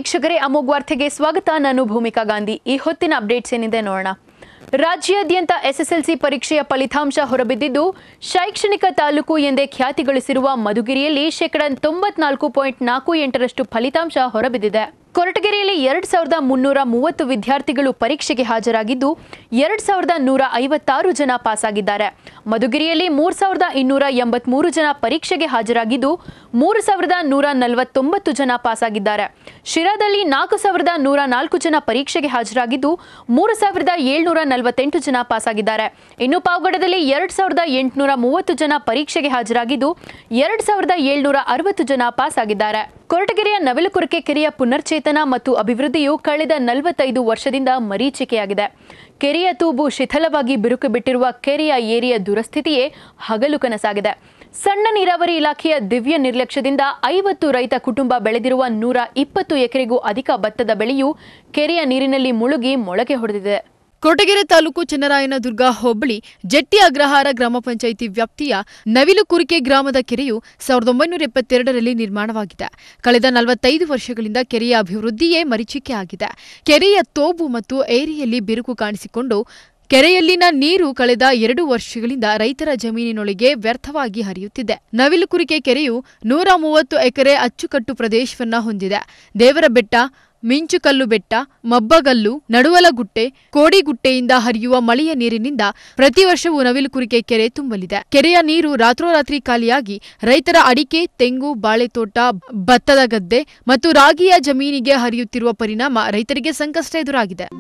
ವೀಕ್ಷಕರೇ ಅಮೋಘ್ ವಾರ್ತೆಗೆ ಸ್ವಾಗತ ನಾನು ಭೂಮಿಕಾ ಗಾಂಧಿ ಈ ಹೊತ್ತಿನ ಅಪ್ಡೇಟ್ಸ್ ಏನಿದೆ ನೋಡೋಣ ರಾಜ್ಯಾದ್ಯಂತ ಎಸ್ಎಸ್ಎಲ್ಸಿ ಪರೀಕ್ಷೆಯ ಫಲಿತಾಂಶ ಹೊರಬಿದ್ದಿದ್ದು ಶೈಕ್ಷಣಿಕ ತಾಲೂಕು ಎಂದೇ ಖ್ಯಾತಿ ಗಳಿಸಿರುವ ಮಧುಗಿರಿಯಲ್ಲಿ ಶೇಕಡ ತೊಂಬತ್ನಾಲ್ಕು ಪಾಯಿಂಟ್ ನಾಲ್ಕು ಎಂಟರಷ್ಟು ಫಲಿತಾಂಶ ಹೊರಬಿದ್ದಿದೆ ಕೊರಟಗೆರೆಯಲ್ಲಿ ಎರಡ್ ಸಾವಿರದ ಮುನ್ನೂರ ಮೂವತ್ತು ವಿದ್ಯಾರ್ಥಿಗಳು ಪರೀಕ್ಷೆಗೆ ಹಾಜರಾಗಿದ್ದು ಎರಡ್ ಸಾವಿರದ ನೂರ ಐವತ್ತಾರು ಜನ ಪಾಸಾಗಿದ್ದಾರೆ ಮಧುಗಿರಿಯಲ್ಲಿ ಮೂರ್ ಸಾವಿರದ ಇನ್ನೂರ ಎಂಬತ್ಮೂರು ಜನ ಪರೀಕ್ಷೆಗೆ ಹಾಜರಾಗಿದ್ದು ಮೂರು ಸಾವಿರದ ನೂರ ನಲವತ್ತೊಂಬತ್ತು ಜನ ಪಾಸಾಗಿದ್ದಾರೆ ಶಿರಾದಲ್ಲಿ ನಾಲ್ಕು ಸಾವಿರದ ನೂರ ನಾಲ್ಕು ಜನ ಪರೀಕ್ಷೆಗೆ ಹಾಜರಾಗಿದ್ದು ಮೂರು ಸಾವಿರದ ಏಳ್ನೂರ ನಲವತ್ತೆಂಟು ಜನ ಪಾಸಾಗಿದ್ದಾರೆ ಇನ್ನು ಪಾವಗಡದಲ್ಲಿ ಎರಡ್ ಸಾವಿರದ ಎಂಟುನೂರ ಮೂವತ್ತು ಜನ ಪರೀಕ್ಷೆಗೆ ಹಾಜರಾಗಿದ್ದು ಎರಡ್ ಸಾವಿರದ ಏಳ್ನೂರ ಅರವತ್ತು ಜನ ಪಾಸಾಗಿದ್ದಾರೆ ಕೊರಟಗೆರೆಯ ನವಿಲುಕುರಕೆ ಕೆರೆಯ ಪುನರ್ಚೇತನ ಮತ್ತು ಅಭಿವೃದ್ಧಿಯು ಕಳೆದ ನಲವತ್ತೈದು ವರ್ಷದಿಂದ ಮರೀಚಿಕೆಯಾಗಿದೆ ಕೆರೆಯ ತೂಬು ಶಿಥಲವಾಗಿ ಬಿರುಕು ಬಿಟ್ಟಿರುವ ಕೆರೆಯ ಏರಿಯ ದುರಸ್ಥಿತಿಯೇ ಹಗಲು ಕನಸಾಗಿದೆ ಸಣ್ಣ ನೀರಾವರಿ ಇಲಾಖೆಯ ದಿವ್ಯ ನಿರ್ಲಕ್ಷ್ಯದಿಂದ ಐವತ್ತು ರೈತ ಕುಟುಂಬ ಬೆಳೆದಿರುವ ನೂರ ಇಪ್ಪತ್ತು ಎಕರೆಗೂ ಅಧಿಕ ಭತ್ತದ ಬೆಳೆಯು ಕೆರೆಯ ನೀರಿನಲ್ಲಿ ಮುಳುಗಿ ಮೊಳಕೆ ಹೊಡೆದಿದೆ ಕೊರಟಗೆರೆ ತಾಲೂಕು ಚನ್ನರಾಯನದುರ್ಗ ಹೋಬಳಿ ಜಟ್ಟಿ ಅಗ್ರಹಾರ ಗ್ರಾಮ ಪಂಚಾಯಿತಿ ವ್ಯಾಪ್ತಿಯ ನವಿಲುಕುರಿಕೆ ಗ್ರಾಮದ ಕೆರೆಯು ಸಾವಿರದ ಒಂಬೈನೂರ ಎಪ್ಪತ್ತೆರಡರಲ್ಲಿ ನಿರ್ಮಾಣವಾಗಿದೆ ಕಳೆದ ನಲವತ್ತೈದು ವರ್ಷಗಳಿಂದ ಕೆರೆಯ ಅಭಿವೃದ್ಧಿಯೇ ಮರೀಚಿಕೆ ಆಗಿದೆ ಕೆರೆಯ ತೋಬು ಮತ್ತು ಏರಿಯಲ್ಲಿ ಬಿರುಕು ಕಾಣಿಸಿಕೊಂಡು ಕೆರೆಯಲ್ಲಿನ ನೀರು ಕಳೆದ ಎರಡು ವರ್ಷಗಳಿಂದ ರೈತರ ಜಮೀನಿನೊಳಗೆ ವ್ಯರ್ಥವಾಗಿ ಹರಿಯುತ್ತಿದೆ ನವಿಲುಕುರಿಕೆ ಕೆರೆಯು ನೂರ ಮೂವತ್ತು ಎಕರೆ ಅಚ್ಚುಕಟ್ಟು ಪ್ರದೇಶವನ್ನ ಹೊಂದಿದೆ ದೇವರ ಬೆಟ್ಟ ಮಿಂಚುಕಲ್ಲು ಬೆಟ್ಟ ಮಬ್ಬಗಲ್ಲು ನಡುವಲಗುಟ್ಟೆ ಕೋಡಿಗುಟ್ಟೆಯಿಂದ ಹರಿಯುವ ಮಳೆಯ ನೀರಿನಿಂದ ಪ್ರತಿ ವರ್ಷವೂ ನವಿಲುಕುರಿಕೆ ಕೆರೆ ತುಂಬಲಿದೆ ಕೆರೆಯ ನೀರು ರಾತ್ರೋರಾತ್ರಿ ಖಾಲಿಯಾಗಿ ರೈತರ ಅಡಿಕೆ ತೆಂಗು ಬಾಳೆತೋಟ ಭತ್ತದ ಗದ್ದೆ ಮತ್ತು ರಾಗಿಯ ಜಮೀನಿಗೆ ಹರಿಯುತ್ತಿರುವ ಪರಿಣಾಮ ರೈತರಿಗೆ ಸಂಕಷ್ಟ ಎದುರಾಗಿದೆ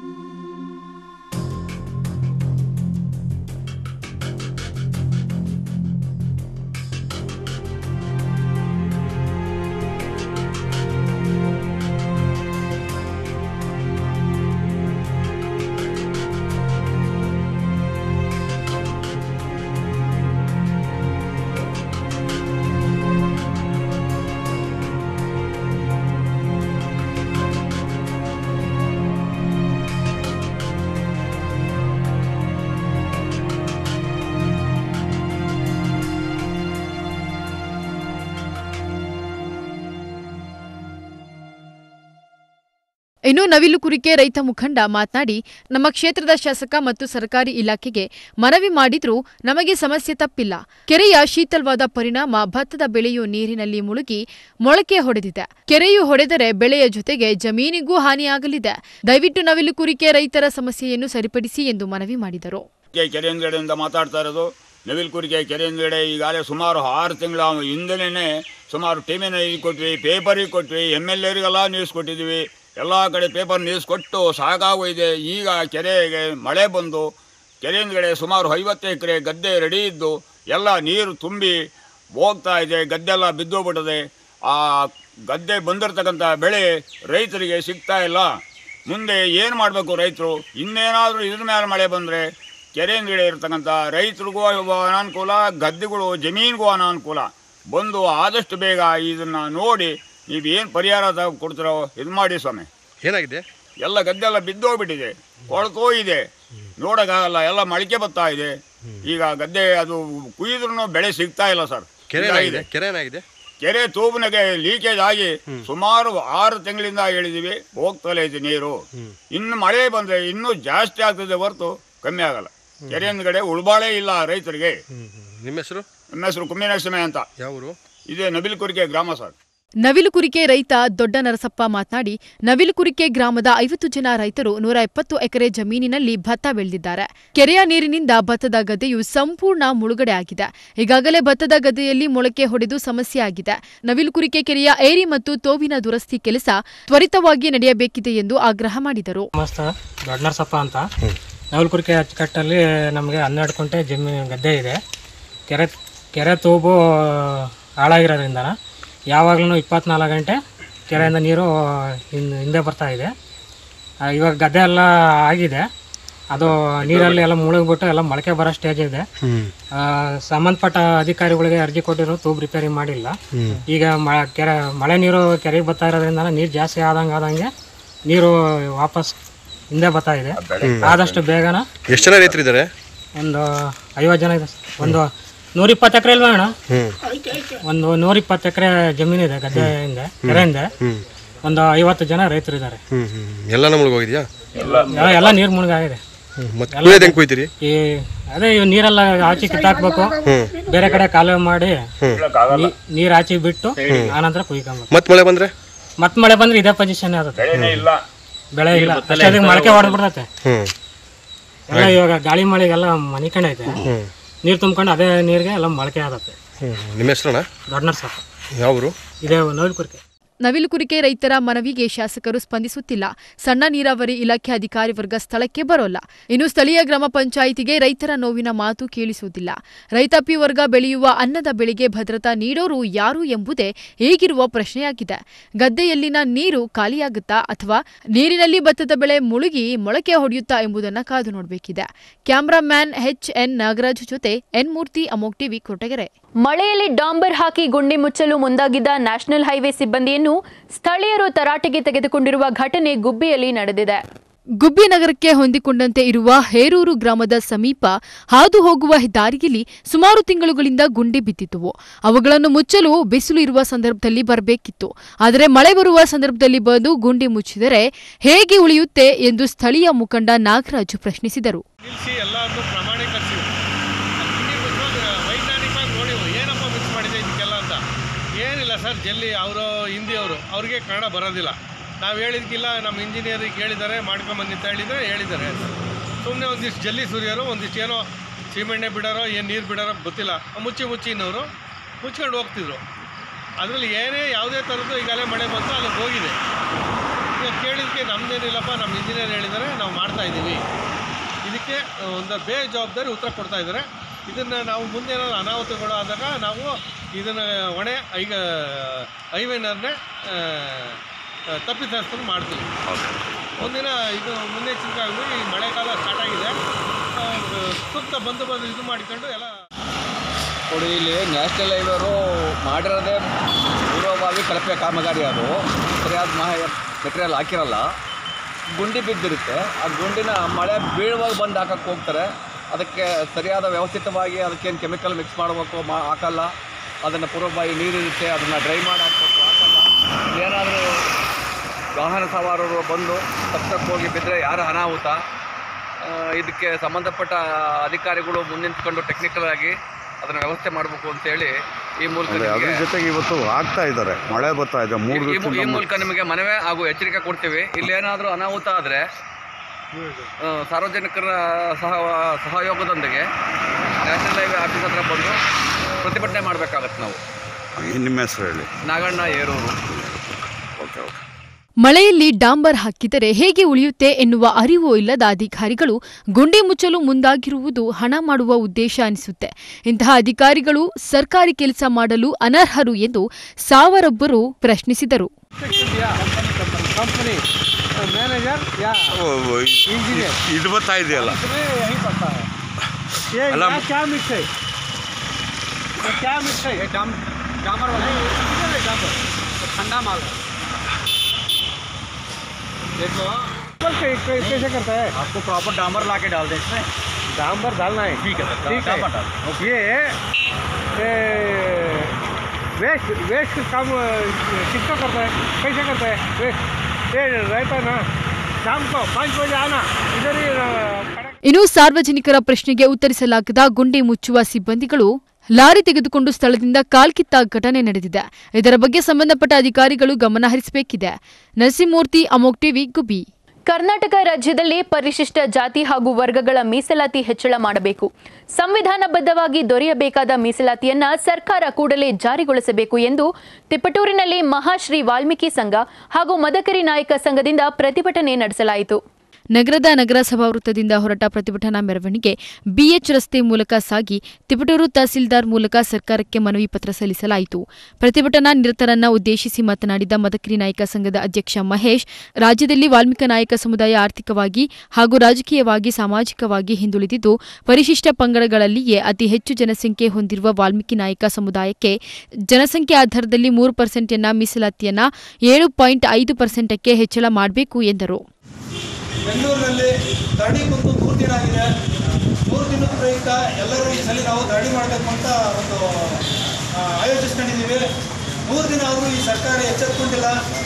ಇನ್ನು ನವಿಲುಕುರಿಕೆ ರೈತ ಮುಖಂಡ ಮಾತನಾಡಿ ನಮ್ಮ ಕ್ಷೇತ್ರದ ಶಾಸಕ ಮತ್ತು ಸರ್ಕಾರಿ ಇಲಾಖೆಗೆ ಮನವಿ ಮಾಡಿದ್ರೂ ನಮಗೆ ಸಮಸ್ಯೆ ತಪ್ಪಿಲ್ಲ ಕೆರೆಯ ಶೀತಲವಾದ ಪರಿಣಾಮ ಭತ್ತದ ಬೆಳೆಯು ನೀರಿನಲ್ಲಿ ಮುಳುಗಿ ಮೊಳಕೆ ಹೊಡೆದಿದೆ ಕೆರೆಯು ಹೊಡೆದರೆ ಬೆಳೆಯ ಜೊತೆಗೆ ಜಮೀನಿಗೂ ಹಾನಿಯಾಗಲಿದೆ ದಯವಿಟ್ಟು ನವಿಲುಕುರಿಕೆ ರೈತರ ಸಮಸ್ಯೆಯನ್ನು ಸರಿಪಡಿಸಿ ಎಂದು ಮನವಿ ಮಾಡಿದರು ಕೆ ಕೆರೆ ಹಿಂದ್ಗಡೆಯಿಂದ ಮಾತಾಡ್ತಾ ಇರೋದು ನವಿಲ್ಕುರಿಗೆ ಕೆರೆ ಹಿಂದ್ಗಡೆ ಈಗಾಗಲೇ ಸುಮಾರು ಆರು ತಿಂಗಳ ಹಿಂದಲೇ ಸುಮಾರು ಟಿವಿನ ಇದು ಕೊಟ್ವಿ ಪೇಪರಿಗೆ ಕೊಟ್ವಿ ಎಮ್ ಎಲ್ ಎರಿಗೆಲ್ಲ ನ್ಯೂಸ್ ಕೊಟ್ಟಿದ್ವಿ ಎಲ್ಲ ಕಡೆ ಪೇಪರ್ ನ್ಯೂಸ್ ಕೊಟ್ಟು ಸಾಕಾಗೋಗಿದೆ ಈಗ ಕೆರೆಗೆ ಮಳೆ ಬಂದು ಕೆರೆ ಹಿಂದ್ಗಡೆ ಸುಮಾರು ಐವತ್ತು ಎಕರೆ ಗದ್ದೆ ರೆಡಿ ಇದ್ದು ಎಲ್ಲ ನೀರು ತುಂಬಿ ಹೋಗ್ತಾ ಇದೆ ಗದ್ದೆಲ್ಲ ಬಿದ್ದೋಗ್ಬಿಟ್ಟಿದೆ ಆ ಗದ್ದೆ ಬಂದಿರತಕ್ಕಂಥ ಬೆಳೆ ರೈತರಿಗೆ ಸಿಗ್ತಾ ಇಲ್ಲ ಮುಂದೆ ಏನು ಮಾಡಬೇಕು ರೈತರು ಇನ್ನೇನಾದರೂ ಇದ್ರ ಮೇಲೆ ಮಳೆ ಬಂದರೆ ಕೆರೆ ಹಿಂದ್ಗಡೆ ಇರ್ತಕ್ಕಂಥ ರೈತರಿಗೂ ಅನಾನುಕೂಲ ಗದ್ದೆಗಳು ಜಮೀನಿಗೂ ಅನಾನುಕೂಲ ಬಂದು ಆದಷ್ಟು ಬೇಗ ಇದನ್ನು ನೋಡಿ ನೀವೇನು ಪರಿಹಾರ ತ- ಕೊಡ್ತೀರೋ ಇದು ಮಾಡಿ ಸ್ವಾಮಿ ಏನಾಗಿದೆ ಎಲ್ಲ ಗದ್ದೆಲ್ಲ ಬಿದ್ದೋಗ್ಬಿಟ್ಟಿದೆ ಕೊಳ್ತೋಗಿದೆ ನೋಡೋಕ್ಕಾಗಲ್ಲ ಎಲ್ಲ ಮೊಳಕೆ ಬರ್ತಾ ಇದೆ ಈಗ ಗದ್ದೆ ಅದು ಕುಯ್ದ್ರೂ ಬೆಳೆ ಸಿಗ್ತಾ ಇಲ್ಲ ಸರ್ ಕೆರೆ ಇದಾಗಿದೆ. ಏನಾಗಿದೆ ಕೆರೆ ಏನಾಗಿದೆ ಕೆರೆ ತೂಬಿನಗೆ ಲೀಕೇಜ್ ಆಗಿ ಸುಮಾರು ಆರು ತಿಂಗಳಿಂದ ಹೇಳಿದೀವಿ ಹೋಗ್ತಲೇ ಇದೆ ನೀರು ಇನ್ನು ಮಳೆ ಬಂದ್ರೆ ಇನ್ನೂ ಜಾಸ್ತಿ ಆಗ್ತದೆ ಹೊರತು ಕಮ್ಮಿ ಆಗಲ್ಲ ಕೆರೆ ಹಿಂದ್ಗಡೆ ಉಳ್ಬಾಳೆ ಇಲ್ಲ ರೈತರಿಗೆ ನಿಮ್ಮ ಹೆಸರು ನಮ್ಮ ಹೆಸರು ಕುಮ್ಮಿನರಸಿಂಹ ಅಂತ ಯಾವ ಊರು ಇದೇ ನಬಿಲ್ಕುರಿಕೆ ಗ್ರಾಮ ಸರ್ ನವಿಲುಕುರಿಕೆ ರೈತ ದೊಡ್ಡ ನರಸಪ್ಪ ಮಾತನಾಡಿ ನವಿಲುಕುರಿಕೆ ಗ್ರಾಮದ ಐವತ್ತು ಜನ ರೈತರು ನೂರ ಎಪ್ಪತ್ತು ಎಕರೆ ಜಮೀನಿನಲ್ಲಿ ಭತ್ತ ಬೆಳೆದಿದ್ದಾರೆ ಕೆರೆಯ ನೀರಿನಿಂದ ಭತ್ತದ ಗದ್ದೆಯು ಸಂಪೂರ್ಣ ಮುಳುಗಡೆ ಆಗಿದೆ ಈಗಾಗಲೇ ಭತ್ತದ ಗದ್ದೆಯಲ್ಲಿ ಮೊಳಕೆ ಹೊಡೆದು ಸಮಸ್ಯೆ ಆಗಿದೆ ನವಿಲುಕುರಿಕೆ ಕೆರೆಯ ಏರಿ ಮತ್ತು ತೋವಿನ ದುರಸ್ತಿ ಕೆಲಸ ತ್ವರಿತವಾಗಿ ನಡೆಯಬೇಕಿದೆ ಎಂದು ಆಗ್ರಹ ಮಾಡಿದರು ಮಸ್ತ ದೊಡ್ಡನರಸಪ್ಪ ಅಂತ ನವಲಕುರಿಕೆ ಅಚ್ಚುಕಟ್ಟಲ್ಲಿ ನಮಗೆ ಹನ್ನೆರಡು ಕುಂಟೆ ಜಮೀನು ಗದ್ದೆ ಇದೆ ಕೆರೆ ಕೆರೆ ತೂಬು ಹಾಳಾಗಿರೋದ್ರಿಂದ ಯಾವಾಗಲೂ ಇಪ್ಪತ್ನಾಲ್ಕು ಗಂಟೆ ಕೆರೆಯಿಂದ ನೀರು ಹಿಂದೆ ಹಿಂದೆ ಬರ್ತಾ ಇದೆ ಆ, ಇವಾಗ ಗದ್ದೆ ಎಲ್ಲ ಆಗಿದೆ ಅದು ನೀರಲ್ಲಿ ಎಲ್ಲ ಮುಳುಗ್ಬಿಟ್ಟು ಎಲ್ಲ ಮೊಳಕೆ ಬರೋ ಸ್ಟೇಜ್ ಇದೆ ಆ, ಸಂಬಂಧಪಟ್ಟ ಅಧಿಕಾರಿಗಳಿಗೆ ಅರ್ಜಿ ಕೊಟ್ಟಿರೋ ತೂಬ್ ರಿಪೇರಿ ಮಾಡಿಲ್ಲ ಈಗ ಮ ಕೆರೆ ಮಳೆ ನೀರು ಕೆರೆಗೆ ಬರ್ತಾ ಇರೋದ್ರಿಂದ ನೀರು ಜಾಸ್ತಿ ಆದಂಗೆ ಆದಂಗೆ ನೀರು ವಾಪಸ್ ಹಿಂದೆ ಬರ್ತಾ ಇದೆ ಆದಷ್ಟು ಬೇಗನ ಎಷ್ಟು ಜನ ರೈತರಿದ್ದಾರೆ ಒಂದು ಐವತ್ತು ಜನ ಇದೆ ಸರ್. ಒಂದು ನೂರಿಪ್ಪತ್ತು ಎಕರೆ ಇಲ್ವಾ ಅಣ್ಣ ಹ್ಮ್ ಒಂದು ನೂರಿಪ್ಪತ್ತು ಎಕರೆ ಜಮೀನಿದೆ ಗದ್ದೆ ಹಿಂದೆ ಕೆರೆ ಹಿಂದೆ ಒಂದು ಐವತ್ತು ಜನ ರೈತರು ಇದ್ದಾರೆ ಹ್ಞೂ ಹ್ಞೂ ಎಲ್ಲ ನಮ್ಗೆ ಹೋಗಿದ್ಯಾ ಎಲ್ಲ ನೀರು ಮುಳುಗಾಗಿದೆ ಹ್ಞೂ ಮತ್ತೆ ಕುಯ್ಯೋದು ಹೆಂಗೆ ಕುಯ್ತೀರಿ ಈ ಅದೇ ಇವ್ ನೀರೆಲ್ಲ ಆಚೆ ಕಿತ್ತಾಕ್ಬೇಕು ಬೇರೆ ಕಡೆ ಕಾಲುವೆ ಮಾಡಿ ನೀ- ನೀರ್ ಆಚೆ ಬಿಟ್ಟು ಆನಂತರ ಕುಯ್ಕೊಬೇಕು ಮತ್ತೆ ಮಳೆ ಬಂದರೆ ಮತ್ ಮಳೆ ಬಂದ್ರೆ ಇದೇ ಪೊಸಿಷನ್ ಆಗುತ್ತೆ ಬೆಳೆನೇ ಇಲ್ಲ ಬೆಳೆ ಇಲ್ಲ ಅಷ್ಟೇ ಮೊಳಕೆ ಹೊಡೆದ್ಬಿಡ್ತೈತೆ ಹ್ಞೂ ಎಲ್ಲ ಇವಾಗ ಗಾಳಿ ಮಳೆಗೆಲ್ಲ ಮನಿಕೊಂಡೈತೆ ನೀರು ತುಂಬ್ಕೊಂಡು ಅದೇ ನೀರಿಗೆ ಎಲ್ಲ ಮೊಳಕೆ ಆಗುತ್ತೆ ಹ್ಞೂ ನಿಮ್ಮ ಹೆಸ್ರಣ್ಣ ದೊಡ್ಡ ನರ್ಸಪ್ಪ ಯಾವ ಊರು ಇದೇ ನವಿಲುಕುರ್ಕೆ ನವಿಲುಕುರಿಕೆ ರೈತರ ಮನವಿಗೆ ಶಾಸಕರು ಸ್ಪಂದಿಸುತ್ತಿಲ್ಲ ಸಣ್ಣ ನೀರಾವರಿ ಇಲಾಖೆ ಅಧಿಕಾರಿ ವರ್ಗ ಸ್ಥಳಕ್ಕೆ ಬರೋಲ್ಲ ಇನ್ನು ಸ್ಥಳೀಯ ಗ್ರಾಮ ಪಂಚಾಯಿತಿಗೆ ರೈತರ ನೋವಿನ ಮಾತು ಕೇಳಿಸುವುದಿಲ್ಲ ರೈತಾಪಿ ವರ್ಗ ಬೆಳೆಯುವ ಅನ್ನದ ಬೆಳೆಗೆ ಭದ್ರತಾ ನೀಡೋರು ಯಾರು ಎಂಬುದೇ ಈಗಿರುವ ಪ್ರಶ್ನೆಯಾಗಿದೆ ಗದ್ದೆಯಲ್ಲಿನ ನೀರು ಖಾಲಿಯಾಗುತ್ತಾ ಅಥವಾ ನೀರಿನಲ್ಲಿ ಭತ್ತದ ಬೆಳೆ ಮುಳುಗಿ ಮೊಳಕೆ ಹೊಡೆಯುತ್ತಾ ಎಂಬುದನ್ನು ಕಾದು ನೋಡಬೇಕಿದೆ ಕ್ಯಾಮ್ರಾಮ್ಯಾನ್ ಎಚ್ ಎನ್ ನಾಗರಾಜ್ ಜೊತೆ ಎನ್ ಮೂರ್ತಿ ಅಮೋಕ್ ಟಿವಿ ಕೊಟಗೆರೆ ಮಳೆಯಲ್ಲಿ ಡಾಂಬರ್ ಹಾಕಿ ಗುಂಡಿ ಮುಚ್ಚಲು ಮುಂದಾಗಿದ್ದ ನ್ಯಾಷನಲ್ ಹೈವೇ ಸಿಬ್ಬಂದಿಯನ್ನು ಸ್ಥಳೀಯರು ತರಾಟೆಗೆ ತೆಗೆದುಕೊಂಡಿರುವ ಘಟನೆ ಗುಬ್ಬಿಯಲ್ಲಿ ನಡೆದಿದೆ ಗುಬ್ಬಿ ನಗರಕ್ಕೆ ಹೊಂದಿಕೊಂಡಂತೆ ಇರುವ ಹೇರೂರು ಗ್ರಾಮದ ಸಮೀಪ ಹಾದು ಹೋಗುವ ದಾರಿಯಲ್ಲಿ ಸುಮಾರು ತಿಂಗಳುಗಳಿಂದ ಗುಂಡಿ ಬಿದ್ದಿದ್ದುವು ಅವುಗಳನ್ನು ಮುಚ್ಚಲು ಬಿಸಿಲು ಇರುವ ಸಂದರ್ಭದಲ್ಲಿ ಬರಬೇಕಿತ್ತು ಆದರೆ ಮಳೆ ಬರುವ ಸಂದರ್ಭದಲ್ಲಿ ಬಂದು ಗುಂಡಿ ಮುಚ್ಚಿದರೆ ಹೇಗೆ ಉಳಿಯುತ್ತೆ ಎಂದು ಸ್ಥಳೀಯ ಮುಖಂಡ ನಾಗರಾಜು ಪ್ರಶ್ನಿಸಿದರು ನಿಲ್ಲಿಸಿ ಎಲ್ಲರನ್ನು ಪ್ರಮಾಣೀಕರಿಸಿ ಹಿಂದಿ ಬಂದು ವೈಜ್ಞಾನಿಕವಾಗಿ ನೋಡಿ ಏನಪ್ಪ ಮಿಕ್ಸ್ ಮಾಡಿದೆ ಇದಕ್ಕೆಲ್ಲ ಅಂತ ಏನಿಲ್ಲ ಸರ್ ಜಲ್ಲಿ ಅವರು ಹಿಂದಿಯವರು ಅವ್ರಿಗೆ ಕನ್ನಡ ಬರೋದಿಲ್ಲ ನಾವು ಹೇಳಿದ್ಕಿಲ್ಲ ನಮ್ಮ ಇಂಜಿನಿಯರಿಗೆ ಹೇಳಿದ್ದಾರೆ ಮಾಡ್ಕೊಂಬಂದು ಅಂತ ಹೇಳಿದರೆ ಹೇಳಿದ್ದಾರೆ ಸುಮ್ಮನೆ ಒಂದಿಷ್ಟು ಜಲ್ಲಿ ಸುರಿಯೋರು ಒಂದಿಷ್ಟು ಏನೋ ಸೀಮೆಣ್ಣೆ ಬಿಡೋರೋ ಏನು ನೀರು ಬಿಡೋರೋ ಗೊತ್ತಿಲ್ಲ ಮುಚ್ಚಿ ಮುಚ್ಚಿ ಇನ್ನವರು ಮುಚ್ಕೊಂಡು ಹೋಗ್ತಿದ್ರು ಅದರಲ್ಲಿ ಏನೇ ಯಾವುದೇ ಥರದ್ದು ಈಗಾಗಲೇ ಮಳೆ ಬಂತು ಅಲ್ಲಿ ಹೋಗಿದೆ ಈಗ ಕೇಳಿದ್ದಕ್ಕೆ ನಮ್ದೇನಿಲ್ಲಪ್ಪ ನಮ್ಮ ಇಂಜಿನಿಯರ್ ಹೇಳಿದ್ದಾರೆ ನಾವು ಮಾಡ್ತಾ ಇದ್ದೀವಿ ಇದಕ್ಕೆ ಒಂದು ಬೇಜವಾಬ್ದಾರಿ ಉತ್ತರ ಕೊಡ್ತಾ ಇದ್ದಾರೆ ಇದನ್ನು ನಾವು ಮುಂದೆ ಏನಾದ್ರು ಅನಾಹುತಗಳು ಆದಾಗ ನಾವು ಇದನ್ನು ಹೊಣೆ ಈಗ ಐವೇನರ್ನೇ ತಪ್ಪಿತಸ್ಥರು ಮಾಡ್ತೀವಿ ಒಂದಿನ ಇದು ಮುನ್ನೆಚ್ಚರಿಕೆ ಆಗಿ ಈ ಮಳೆಗಾಲ ಸ್ಟಾರ್ಟ್ ಆಗಿದೆ ಆ, ಸೂಕ್ತ ಬಂದು ಬಂದು ಇದು ಮಾಡಿಕೊಂಡು ಎಲ್ಲ ನೋಡಿ ಇಲ್ಲಿ ನ್ಯಾಷನಲ್ ಹೈವೇರು ಮಾಡಿರೋದೇ ಪೂರ್ವಭಾವಿ ಕಳಪೆ ಕಾಮಗಾರಿ ಅದು ಸರಿಯಾದ ಮಾಹ ಮೆಟೀರಿಯಲ್ ಹಾಕಿರಲ್ಲ ಗುಂಡಿ ಬಿದ್ದಿರುತ್ತೆ ಆ ಗುಂಡಿನ ಮಳೆ ಬೀಳುವಾಗ ಬಂದು ಹಾಕಕ್ಕೆ ಹೋಗ್ತಾರೆ ಅದಕ್ಕೆ ಸರಿಯಾದ ವ್ಯವಸ್ಥಿತವಾಗಿ ಅದಕ್ಕೇನು ಕೆಮಿಕಲ್ ಮಿಕ್ಸ್ ಮಾಡಬೇಕು ಮಾ ಹಾಕಲ್ಲ ಅದನ್ನು ಪೂರ್ವಭಾವಿ ನೀರಿರುತ್ತೆ ಅದನ್ನು ಡ್ರೈ ಮಾಡಿ ಹಾಕ್ಬೇಕು ಹಾಕಲ್ಲ ಏನಾದರೂ ವಾಹನ ಸವಾರರು ಬಂದು ತಪ್ಪಕ್ಕೆ ಹೋಗಿ ಬಿದ್ದರೆ ಯಾರು ಅನಾಹುತ ಆ, ಇದಕ್ಕೆ ಸಂಬಂಧಪಟ್ಟ ಅಧಿಕಾರಿಗಳು ಮುಂದಿನ್ಕೊಂಡು ಟೆಕ್ನಿಕಲ್ ಆಗಿ ಅದನ್ನು ವ್ಯವಸ್ಥೆ ಮಾಡಬೇಕು ಅಂತೇಳಿ ಈ ಮೂಲಕ ಅದೇ ಅದ್ರ ನಿಮಗೆ- ಜೊತೆಗೆ ಇವತ್ತು ಆಗ್ತಾ ಇದ್ದಾರೆ ಮಳೆ ಬರ್ತಾ ಇದೆ ಮೂರು ಈ- ಈ ಮೂ- ಈ ದಿವಸದಿಂದ ಮೂಲಕ ನಿಮಗೆ ಮನವಿ ಹಾಗೂ ಎಚ್ಚರಿಕೆ ಕೊಡ್ತೀವಿ ಇಲ್ಲಿ ಏನಾದರೂ ಅನಾಹುತ ಆದರೆ ಸಾರ್ವಜನಿಕರ ಸಹ ಸಹಯೋಗದೊಂದಿಗೆ ನ್ಯಾಷನಲ್ ಹೈವೇ ಆಫೀಸ್ ಹತ್ರ ಬಂದು ಪ್ರತಿಭಟನೆ ಮಾಡಬೇಕಾಗತ್ತೆ ನಾವು ನಿಮ್ಮ ಹೆಸರು ಹೇಳಿ ನಾಗಣ್ಣ ಏರೂರು ಓಕೆ ಓಕೆ ಮಳೆಯಲ್ಲಿ ಡಾಂಬರ್ ಹಾಕಿದರೆ ಹೇಗೆ ಉಳಿಯುತ್ತೆ ಎನ್ನುವ ಅರಿವು ಇಲ್ಲದ ಅಧಿಕಾರಿಗಳು ಗುಂಡಿ ಮುಚ್ಚಲು ಮುಂದಾಗಿರುವುದು ಹಣ ಮಾಡುವ ಉದ್ದೇಶ ಅನಿಸುತ್ತೆ ಇಂತಹ ಅಧಿಕಾರಿಗಳು ಸರ್ಕಾರಿ ಕೆಲಸ ಮಾಡಲು ಅನರ್ಹರು ಎಂದು ಸಾವರೊಬ್ಬರು ಪ್ರಶ್ನಿಸಿದರು ಕಂಪನಿ ಮ್ಯಾನೇಜರ್ ಯಾ इंजीनियर ಇದು ಬರ್ತಾ ಇದೆಯಲ್ಲ यही पड़ता है ये अला- यहाँ क्या मिक्स है ये क्या मिक्स है ये डाम डामर वाला है डामर ठंडा माल देखो कैसे करता है आपको प्रॉपर डामर ला के डाल दें इसमें डामर डालना है ठीक है सर ठीक है ये ये वेस्ट वेस्ट काम अ, किसका करता है कैसे करता है वेस्ट ये रहता है ना शाम को पाँच बजे आना इधर ही अ, खड़ा ಇನ್ನು ಸಾರ್ವಜನಿಕರ ಪ್ರಶ್ನೆಗೆ ಉತ್ತರಿಸಲಾಗದ ಗುಂಡಿ ಮುಚ್ಚುವ ಸಿಬ್ಬಂದಿಗಳು ಲಾರಿ ತೆಗೆದುಕೊಂಡು ಸ್ಥಳದಿಂದ ಕಾಲ್ಕಿತ್ತ ಘಟನೆ ನಡೆದಿದೆ ಇದರ ಬಗ್ಗೆ ಸಂಬಂಧಪಟ್ಟ ಅಧಿಕಾರಿಗಳು ಗಮನ ಹರಿಸಬೇಕಿದೆ ನರಸಿಂಹಮೂರ್ತಿ ಅಮೋಕ್ ಟಿವಿ ಗುಬ್ಬಿ ಕರ್ನಾಟಕ ರಾಜ್ಯದಲ್ಲಿ ಪರಿಶಿಷ್ಟ ಜಾತಿ ಹಾಗೂ ವರ್ಗಗಳ ಮೀಸಲಾತಿ ಹೆಚ್ಚಳ ಮಾಡಬೇಕು ಸಂವಿಧಾನಬದ್ಧವಾಗಿ ದೊರೆಯಬೇಕಾದ ಮೀಸಲಾತಿಯನ್ನ ಸರ್ಕಾರ ಕೂಡಲೇ ಜಾರಿಗೊಳಿಸಬೇಕು ಎಂದು ತಿಪಟೂರಿನಲ್ಲಿ ಮಹಾಶ್ರೀ ವಾಲ್ಮೀಕಿ ಸಂಘ ಹಾಗೂ ಮದಕರಿ ನಾಯಕ ಸಂಘದಿಂದ ಪ್ರತಿಭಟನೆ ನಡೆಸಲಾಯಿತು ನಗರದ ನಗರಸಭಾ ವೃತ್ತದಿಂದ ಹೊರಟ ಪ್ರತಿಭಟನಾ ಮೆರವಣಿಗೆ ಬಿಎಚ್ ರಸ್ತೆ ಮೂಲಕ ಸಾಗಿ ತಿಪಟೂರು ತಹಸೀಲ್ದಾರ್ ಮೂಲಕ ಸರ್ಕಾರಕ್ಕೆ ಮನವಿ ಪತ್ರ ಸಲ್ಲಿಸಲಾಯಿತು ಪ್ರತಿಭಟನಾ ನಿರತರನ್ನ ಉದ್ದೇಶಿಸಿ ಮಾತನಾಡಿದ ಮದಕರಿ ನಾಯಕ ಸಂಘದ ಅಧ್ಯಕ್ಷ ಮಹೇಶ್ ರಾಜ್ಯದಲ್ಲಿ ವಾಲ್ಮೀಕ ನಾಯಕ ಸಮುದಾಯ ಆರ್ಥಿಕವಾಗಿ ಹಾಗೂ ರಾಜಕೀಯವಾಗಿ ಸಾಮಾಜಿಕವಾಗಿ ಹಿಂದುಳಿದಿದ್ದು ಪರಿಶಿಷ್ಟ ಪಂಗಡಗಳಲ್ಲಿಯೇ ಅತಿ ಹೆಚ್ಚು ಜನಸಂಖ್ಯೆ ಹೊಂದಿರುವ ವಾಲ್ಮೀಕಿ ನಾಯಕ ಸಮುದಾಯಕ್ಕೆ ಜನಸಂಖ್ಯೆ ಆಧಾರದಲ್ಲಿ ಮೂರು ಪರ್ಸೆಂಟ್ಯನ್ನ ಮೀಸಲಾತಿಯನ್ನ ಏಳು ಪಾಯಿಂಟ್ ಐದು ಪರ್ಸೆಂಟಕ್ಕೆ ಹೆಚ್ಚಳ ಮಾಡಬೇಕು ಎಂದರು ಬೆಂಗಳೂರಿನಲ್ಲಿ ಧರಣಿ ಕುಂತು ಮೂರು ದಿನ ಆಗಿದೆ ಮೂರು ದಿನದ ಪ್ರಯುಕ್ತ ಎಲ್ಲರೂ ಈ ಸಲ ನಾವು ಧರಣಿ ಮಾಡಬೇಕು ಅಂತ ಒಂದು ಆ, ಆಯೋಜಿಸ್ಕೊಂಡಿದ್ದೀವಿ ಮೂರು ದಿನ ಆದರೂ ಈ ಸರ್ಕಾರ ಎಚ್ಚೆತ್ಕೊಂಡಿಲ್ಲ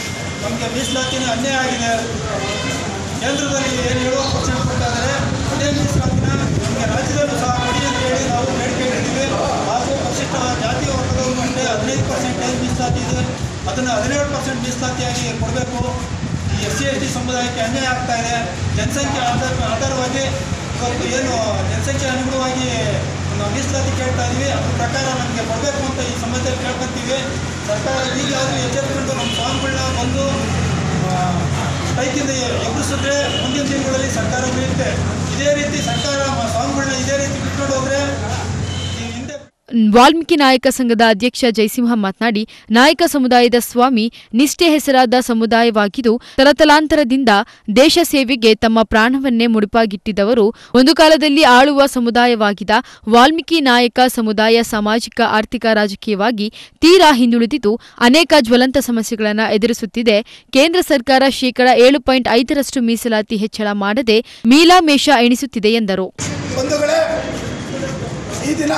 ನಮಗೆ ಮೀಸಲಾತಿನ ಅನ್ಯಾಯ ಆಗಿದೆ ಕೇಂದ್ರದಲ್ಲಿ ಏನು ಏಳುವತ್ತು ಪರ್ಸೆಂಟ್ ಕೊಡ್ತಾ ಇದ್ದಾರೆ ಅದೇ ಮೀಸಲಾತಿನ ನಮಗೆ ರಾಜ್ಯದಲ್ಲೂ ಸಹ ಕೊಡಿ ಅಂತ ಹೇಳಿ ನಾವು ಬೇಡಿಕೆ ಇಟ್ಟಿದ್ದೀವಿ ಹಾಗೂ ಪರಿಶಿಷ್ಟ ಜಾತಿ ವರ್ಗದವರು ಅಷ್ಟೇ ಹದಿನೈದು ಪರ್ಸೆಂಟ್ ಏನು ಮೀಸಲಾತಿ ಇದೆ ಅದನ್ನು ಹದಿನೇಳು ಪರ್ಸೆಂಟ್ ಮೀಸಲಾತಿಯಾಗಿ ಕೊಡಬೇಕು ಈ ಎಸ್ ಸಿ ಎಸ್ ಟಿ ಸಮುದಾಯಕ್ಕೆ ಅನ್ಯಾಯ ಆಗ್ತಾ ಇದೆ ಜನಸಂಖ್ಯೆ ಆಧಾರ ಆಧಾರವಾಗಿ ಇವತ್ತು ಏನು ಜನಸಂಖ್ಯೆ ಅನುಗುಣವಾಗಿ ನಾವು ಮೀಸಲಾತಿ ಕೇಳ್ತಾ ಇದ್ದೀವಿ ಅದ್ರ ಪ್ರಕಾರ ನಮಗೆ ಕೊಡಬೇಕು ಅಂತ ಈ ಸಮಯದಲ್ಲಿ ಕೇಳ್ಕೊತೀವಿ ಸರ್ಕಾರ ಈಗಾದರೂ ಎಚ್ಚೆತ್ತುಕೊಂಡು ನಮ್ಮ ಸ್ವಾಮಿಗಳನ್ನ ಬಂದು ಸ್ಟ್ರೈಕಿಂದ ಎದುರಿಸಿದ್ರೆ ಮುಂದಿನ ದಿನಗಳಲ್ಲಿ ಸರ್ಕಾರ ಬೀಳುತ್ತೆ ಇದೇ ರೀತಿ ಸರ್ಕಾರ ಮ- ಸ್ವಾಮಿಗಳನ್ನ ಇದೇ ರೀತಿ ಬಿಟ್ಕೊಂಡು ಹೋದ್ರೆ ಈ ಹಿಂದೆ ವಾಲ್ಮೀಕಿ ನಾಯಕ ಸಂಘದ ಅಧ್ಯಕ್ಷ ಜಯಸಿಂಹ ಮಾತನಾಡಿ ನಾಯಕ ಸಮುದಾಯದ ಸ್ವಾಮಿ ನಿಷ್ಠೆ ಹೆಸರಾದ ಸಮುದಾಯವಾಗಿದ್ದು ತಲತಲಾಂತರದಿಂದ ದೇಶ ಸೇವೆಗೆ ತಮ್ಮ ಪ್ರಾಣವನ್ನೇ ಮುಡುಪಾಗಿಟ್ಟಿದ್ದವರು ಒಂದು ಕಾಲದಲ್ಲಿ ಆಳುವ ಸಮುದಾಯವಾಗಿದ್ದ ವಾಲ್ಮೀಕಿ ನಾಯಕ ಸಮುದಾಯ ಸಾಮಾಜಿಕ ಆರ್ಥಿಕ ರಾಜಕೀಯವಾಗಿ ತೀರಾ ಹಿಂದುಳಿದಿದ್ದು ಅನೇಕ ಜ್ವಲಂತ ಸಮಸ್ಯೆಗಳನ್ನು ಎದುರಿಸುತ್ತಿದೆ ಕೇಂದ್ರ ಸರ್ಕಾರ ಶೇಕಡ ಏಳು ಪಾಯಿಂಟ್ ಐದರಷ್ಟು ಮೀಸಲಾತಿ ಹೆಚ್ಚಳ ಮಾಡದೆ ಮೀಲಾಮೇಷ ಎಣಿಸುತ್ತಿದೆ ಎಂದರು ಬಂಧುಗಳೇ ಈ ದಿನ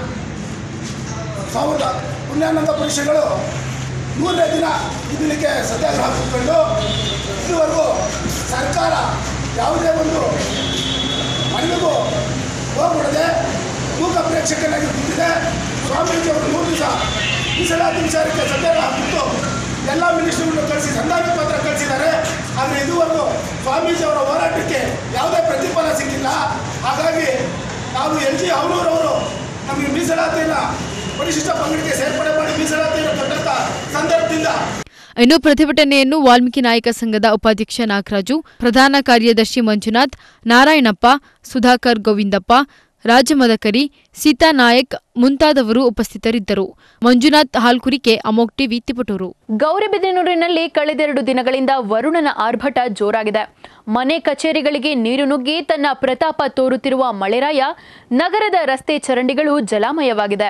ಸಾವಿರದ ಪುಣ್ಯಾನಂದ ಪರೀಕ್ಷೆಗಳು ನೂರನೇ ದಿನ ಈ ದಿನಕ್ಕೆ ಸತ್ಯಾಗ್ರಹ ಕೂತ್ಕೊಂಡು ಇದುವರೆಗೂ ಸರ್ಕಾರ ಯಾವುದೇ ಒಂದು ಮನೆಗೂ ಹೋಗ್ಬಿಡದೆ ಮೂಕ ಪ್ರೇಕ್ಷಕನಾಗಿ ಕೂತಿದೆ ಸ್ವಾಮೀಜಿಯವರು ಮೂರು ದಿವಸ ಮೀಸಲಾತಿ ವಿಚಾರಕ್ಕೆ ಸತ್ಯಾಗ್ರಹ ಕೂತು ಎಲ್ಲ ಮಿನಿಸ್ಟ್ರುಗಳನ್ನು ಕಳಿಸಿ ಸಂಧಾನ ಪತ್ರ ಕಳಿಸಿದ್ದಾರೆ ಆದರೆ ಇದುವರೆಗೂ ಸ್ವಾಮೀಜಿಯವರ ಹೋರಾಟಕ್ಕೆ ಯಾವುದೇ ಪ್ರತಿಫಲ ಸಿಕ್ಕಿಲ್ಲ ಹಾಗಾಗಿ ನಾವು ಎಲ್ ಜಿ ಅವರವರು ನಮಗೆ ಮೀಸಲಾತಿಯನ್ನು ಪರಿಶಿಷ್ಟ ಪಂಗಡಕ್ಕೆ ಸೇರ್ಪಡೆ ಮಾಡಿ ಮೀಸಲಾತಿಯನ್ನು ಕೊಟ್ಟಂತ ಸಂದರ್ಭದಿಂದ ಇನ್ನು ಪ್ರತಿಭಟನೆಯನ್ನು ವಾಲ್ಮೀಕಿ ನಾಯಕ ಸಂಘದ ಉಪಾಧ್ಯಕ್ಷ ನಾಗರಾಜು ಪ್ರಧಾನ ಕಾರ್ಯದರ್ಶಿ ಮಂಜುನಾಥ್ ನಾರಾಯಣಪ್ಪ ಸುಧಾಕರ್ ಗೋವಿಂದಪ್ಪ ರಾಜಮದಕರಿ ಸೀತಾ ನಾಯಕ್ ಮುಂತಾದವರು ಉಪಸ್ಥಿತರಿದ್ದರು ಮಂಜುನಾಥ್ ಹಾಲ್ಕುರಿಕೆ ಅಮೋಕ್ ಟಿವಿ ತಿಪಟೂರು ಗೌರಿಬಿದನೂರಿನಲ್ಲಿ ಕಳೆದೆರಡು ದಿನಗಳಿಂದ ವರುಣನ ಆರ್ಭಟ ಜೋರಾಗಿದೆ ಮನೆ ಕಚೇರಿಗಳಿಗೆ ನೀರು ನುಗ್ಗಿ ತನ್ನ ಪ್ರತಾಪ ತೋರುತ್ತಿರುವ ಮಳೆರಾಯ ನಗರದ ರಸ್ತೆ ಚರಂಡಿಗಳು ಜಲಾಮಯವಾಗಿದೆ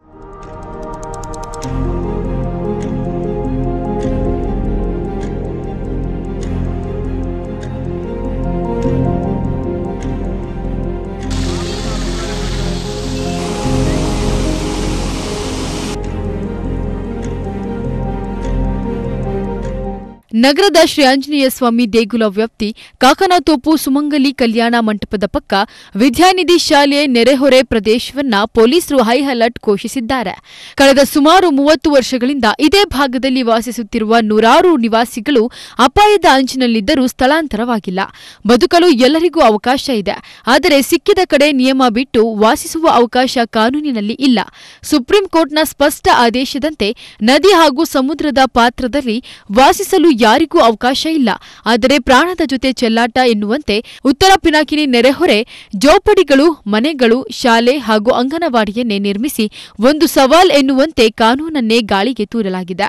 ನಗರದ ಶ್ರೀ ಆಂಜನೇಯ ಸ್ವಾಮಿ ದೇಗುಲ ವ್ಯಾಪ್ತಿ ಕಾಕನತೋಪು ಸುಮಂಗಲಿ ಕಲ್ಯಾಣ ಮಂಟಪದ ಪಕ್ಕ ವಿದ್ಯಾನಿಧಿ ಶಾಲೆ ನೆರೆಹೊರೆ ಪ್ರದೇಶವನ್ನ ಪೊಲೀಸರು ಹೈ ಅಲರ್ಟ್ ಘೋಷಿಸಿದ್ದಾರೆ ಕಳೆದ ಸುಮಾರು ಮೂವತ್ತು ವರ್ಷಗಳಿಂದ ಇದೇ ಭಾಗದಲ್ಲಿ ವಾಸಿಸುತ್ತಿರುವ ನೂರಾರು ನಿವಾಸಿಗಳು ಅಪಾಯದ ಅಂಚಿನಲ್ಲಿದ್ದರೂ ಸ್ಥಳಾಂತರವಾಗಿಲ್ಲ ಬದುಕಲು ಎಲ್ಲರಿಗೂ ಅವಕಾಶ ಇದೆ ಆದರೆ ಸಿಕ್ಕಿದ ಕಡೆ ನಿಯಮ ಬಿಟ್ಟು ವಾಸಿಸುವ ಅವಕಾಶ ಕಾನೂನಿನಲ್ಲಿ ಇಲ್ಲ ಸುಪ್ರೀಂ ಕೋರ್ಟ್ನ ಸ್ಪಷ್ಟ ಆದೇಶದಂತೆ ನದಿ ಹಾಗೂ ಸಮುದ್ರದ ಪಾತ್ರದಲ್ಲಿ ವಾಸಿಸಲು ಯಾರಿಗೂ ಅವಕಾಶ ಇಲ್ಲ ಆದರೆ ಪ್ರಾಣದ ಜೊತೆ ಚೆಲ್ಲಾಟ ಎನ್ನುವಂತೆ ಉತ್ತರ ಪಿನಾಕಿನಿ ನೆರೆಹೊರೆ ಜೋಪಡಿಗಳು ಮನೆಗಳು ಶಾಲೆ ಹಾಗೂ ಅಂಗನವಾಡಿಯನ್ನೇ ನಿರ್ಮಿಸಿ ಒಂದು ಸವಾಲ್ ಎನ್ನುವಂತೆ ಕಾನೂನನ್ನೇ ಗಾಳಿಗೆ ತೂರಲಾಗಿದೆ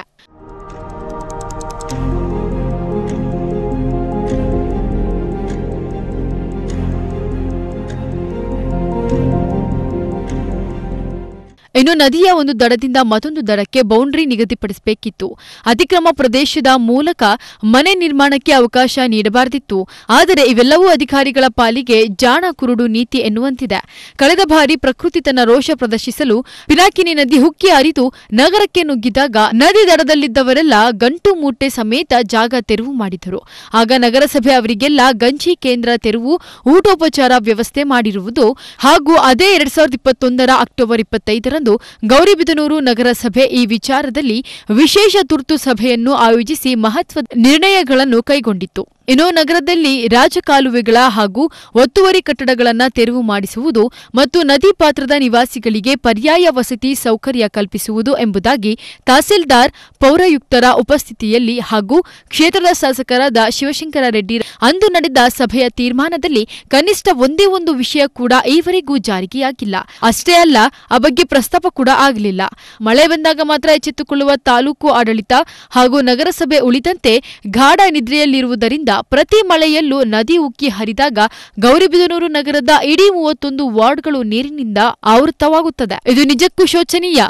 ಇನ್ನು ನದಿಯ ಒಂದು ದಡದಿಂದ ಮತ್ತೊಂದು ದಡಕ್ಕೆ ಬೌಂಡ್ರಿ ನಿಗದಿಪಡಿಸಬೇಕಿತ್ತು ಅತಿಕ್ರಮ ಪ್ರದೇಶದ ಮೂಲಕ ಮನೆ ನಿರ್ಮಾಣಕ್ಕೆ ಅವಕಾಶ ನೀಡಬಾರದಿತ್ತು ಆದರೆ ಇವೆಲ್ಲವೂ ಅಧಿಕಾರಿಗಳ ಪಾಲಿಗೆ ಜಾಣ ಕುರುಡು ನೀತಿ ಎನ್ನುವಂತಿದೆ ಕಳೆದ ಬಾರಿ ಪ್ರಕೃತಿ ತನ್ನ ರೋಷ ಪ್ರದರ್ಶಿಸಲು ಪಿನಾಕಿನಿ ನದಿ ಹುಕ್ಕಿ ಹರಿದು ನಗರಕ್ಕೆ ನುಗ್ಗಿದಾಗ ನದಿ ದಡದಲ್ಲಿದ್ದವರೆಲ್ಲ ಗಂಟು ಮೂಟೆ ಸಮೇತ ಜಾಗ ತೆರವು ಮಾಡಿದರು ಆಗ ನಗರಸಭೆ ಅವರಿಗೆಲ್ಲ ಗಂಜಿ ಕೇಂದ್ರ ತೆರವು ಊಟೋಪಚಾರ ವ್ಯವಸ್ಥೆ ಮಾಡಿರುವುದು ಹಾಗೂ ಅದೇ ಎರಡ್ ಸಾವಿರದ ಇಪ್ಪತ್ತೊಂದರ ಅಕ್ಟೋಬರ್ ಇಪ್ಪತ್ತೈದರಂದು ಗೌರಿಬಿದನೂರು ನಗರಸಭೆ ಈ ವಿಚಾರದಲ್ಲಿ ವಿಶೇಷ ತುರ್ತು ಸಭೆಯನ್ನು ಆಯೋಜಿಸಿ ಮಹತ್ವದ ನಿರ್ಣಯಗಳನ್ನು ಕೈಗೊಂಡಿತ್ತು ಇನ್ನು ನಗರದಲ್ಲಿ ರಾಜಕಾಲುವೆಗಳ ಹಾಗೂ ಒತ್ತುವರಿ ಕಟ್ಟಡಗಳನ್ನು ತೆರವು ಮಾಡಿಸುವುದು ಮತ್ತು ನದಿ ಪಾತ್ರದ ನಿವಾಸಿಗಳಿಗೆ ಪರ್ಯಾಯ ವಸತಿ ಸೌಕರ್ಯ ಕಲ್ಪಿಸುವುದು ಎಂಬುದಾಗಿ ತಹಸೀಲ್ದಾರ್ ಪೌರಾಯುಕ್ತರ ಉಪಸ್ಥಿತಿಯಲ್ಲಿ ಹಾಗೂ ಕ್ಷೇತ್ರದ ಶಾಸಕರಾದ ಶಿವಶಂಕರ ರೆಡ್ಡಿ ಅಂದು ನಡೆದ ಸಭೆಯ ತೀರ್ಮಾನದಲ್ಲಿ ಕನಿಷ್ಠ ಒಂದೇ ಒಂದು ವಿಷಯ ಕೂಡ ಈವರೆಗೂ ಜಾರಿಗೆಯಾಗಿಲ್ಲ ಅಷ್ಟೇ ಅಲ್ಲ ಆ ಬಗ್ಗೆ ಪ್ರಸ್ತಾಪ ಕೂಡ ಆಗಲಿಲ್ಲ ಮಳೆ ಬಂದಾಗ ಮಾತ್ರ ಎಚ್ಚೆತ್ತುಕೊಳ್ಳುವ ತಾಲೂಕು ಆಡಳಿತ ಹಾಗೂ ನಗರಸಭೆ ಉಳಿದಂತೆ ಗಾಢ ನಿದ್ರೆಯಲ್ಲಿರುವುದರಿಂದ ಪ್ರತಿ ಮಳೆಯಲ್ಲೂ ನದಿ ಉಕ್ಕಿ ಹರಿದಾಗ ಗೌರಿಬಿದನೂರು ನಗರದ ಇಡೀ ಮೂವತ್ತೊಂದು ವಾರ್ಡ್ಗಳು ನೀರಿನಿಂದ ಆವೃತವಾಗುತ್ತದೆ ಇದು ನಿಜಕ್ಕೂ ಶೋಚನೀಯ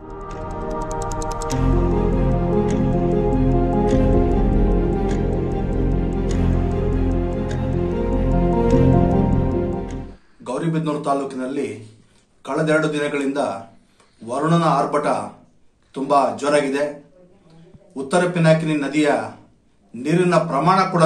ಗೌರಿಬಿದನೂರು ತಾಲೂಕಿನಲ್ಲಿ ಕಳೆದೆರಡು ದಿನಗಳಿಂದ ವರುಣನ ಆರ್ಭಟ ತುಂಬ ಜೋರಾಗಿದೆ ಉತ್ತರ ಪಿನಾಕಿನಿ ನದಿಯ ನೀರಿನ ಪ್ರಮಾಣ ಕೂಡ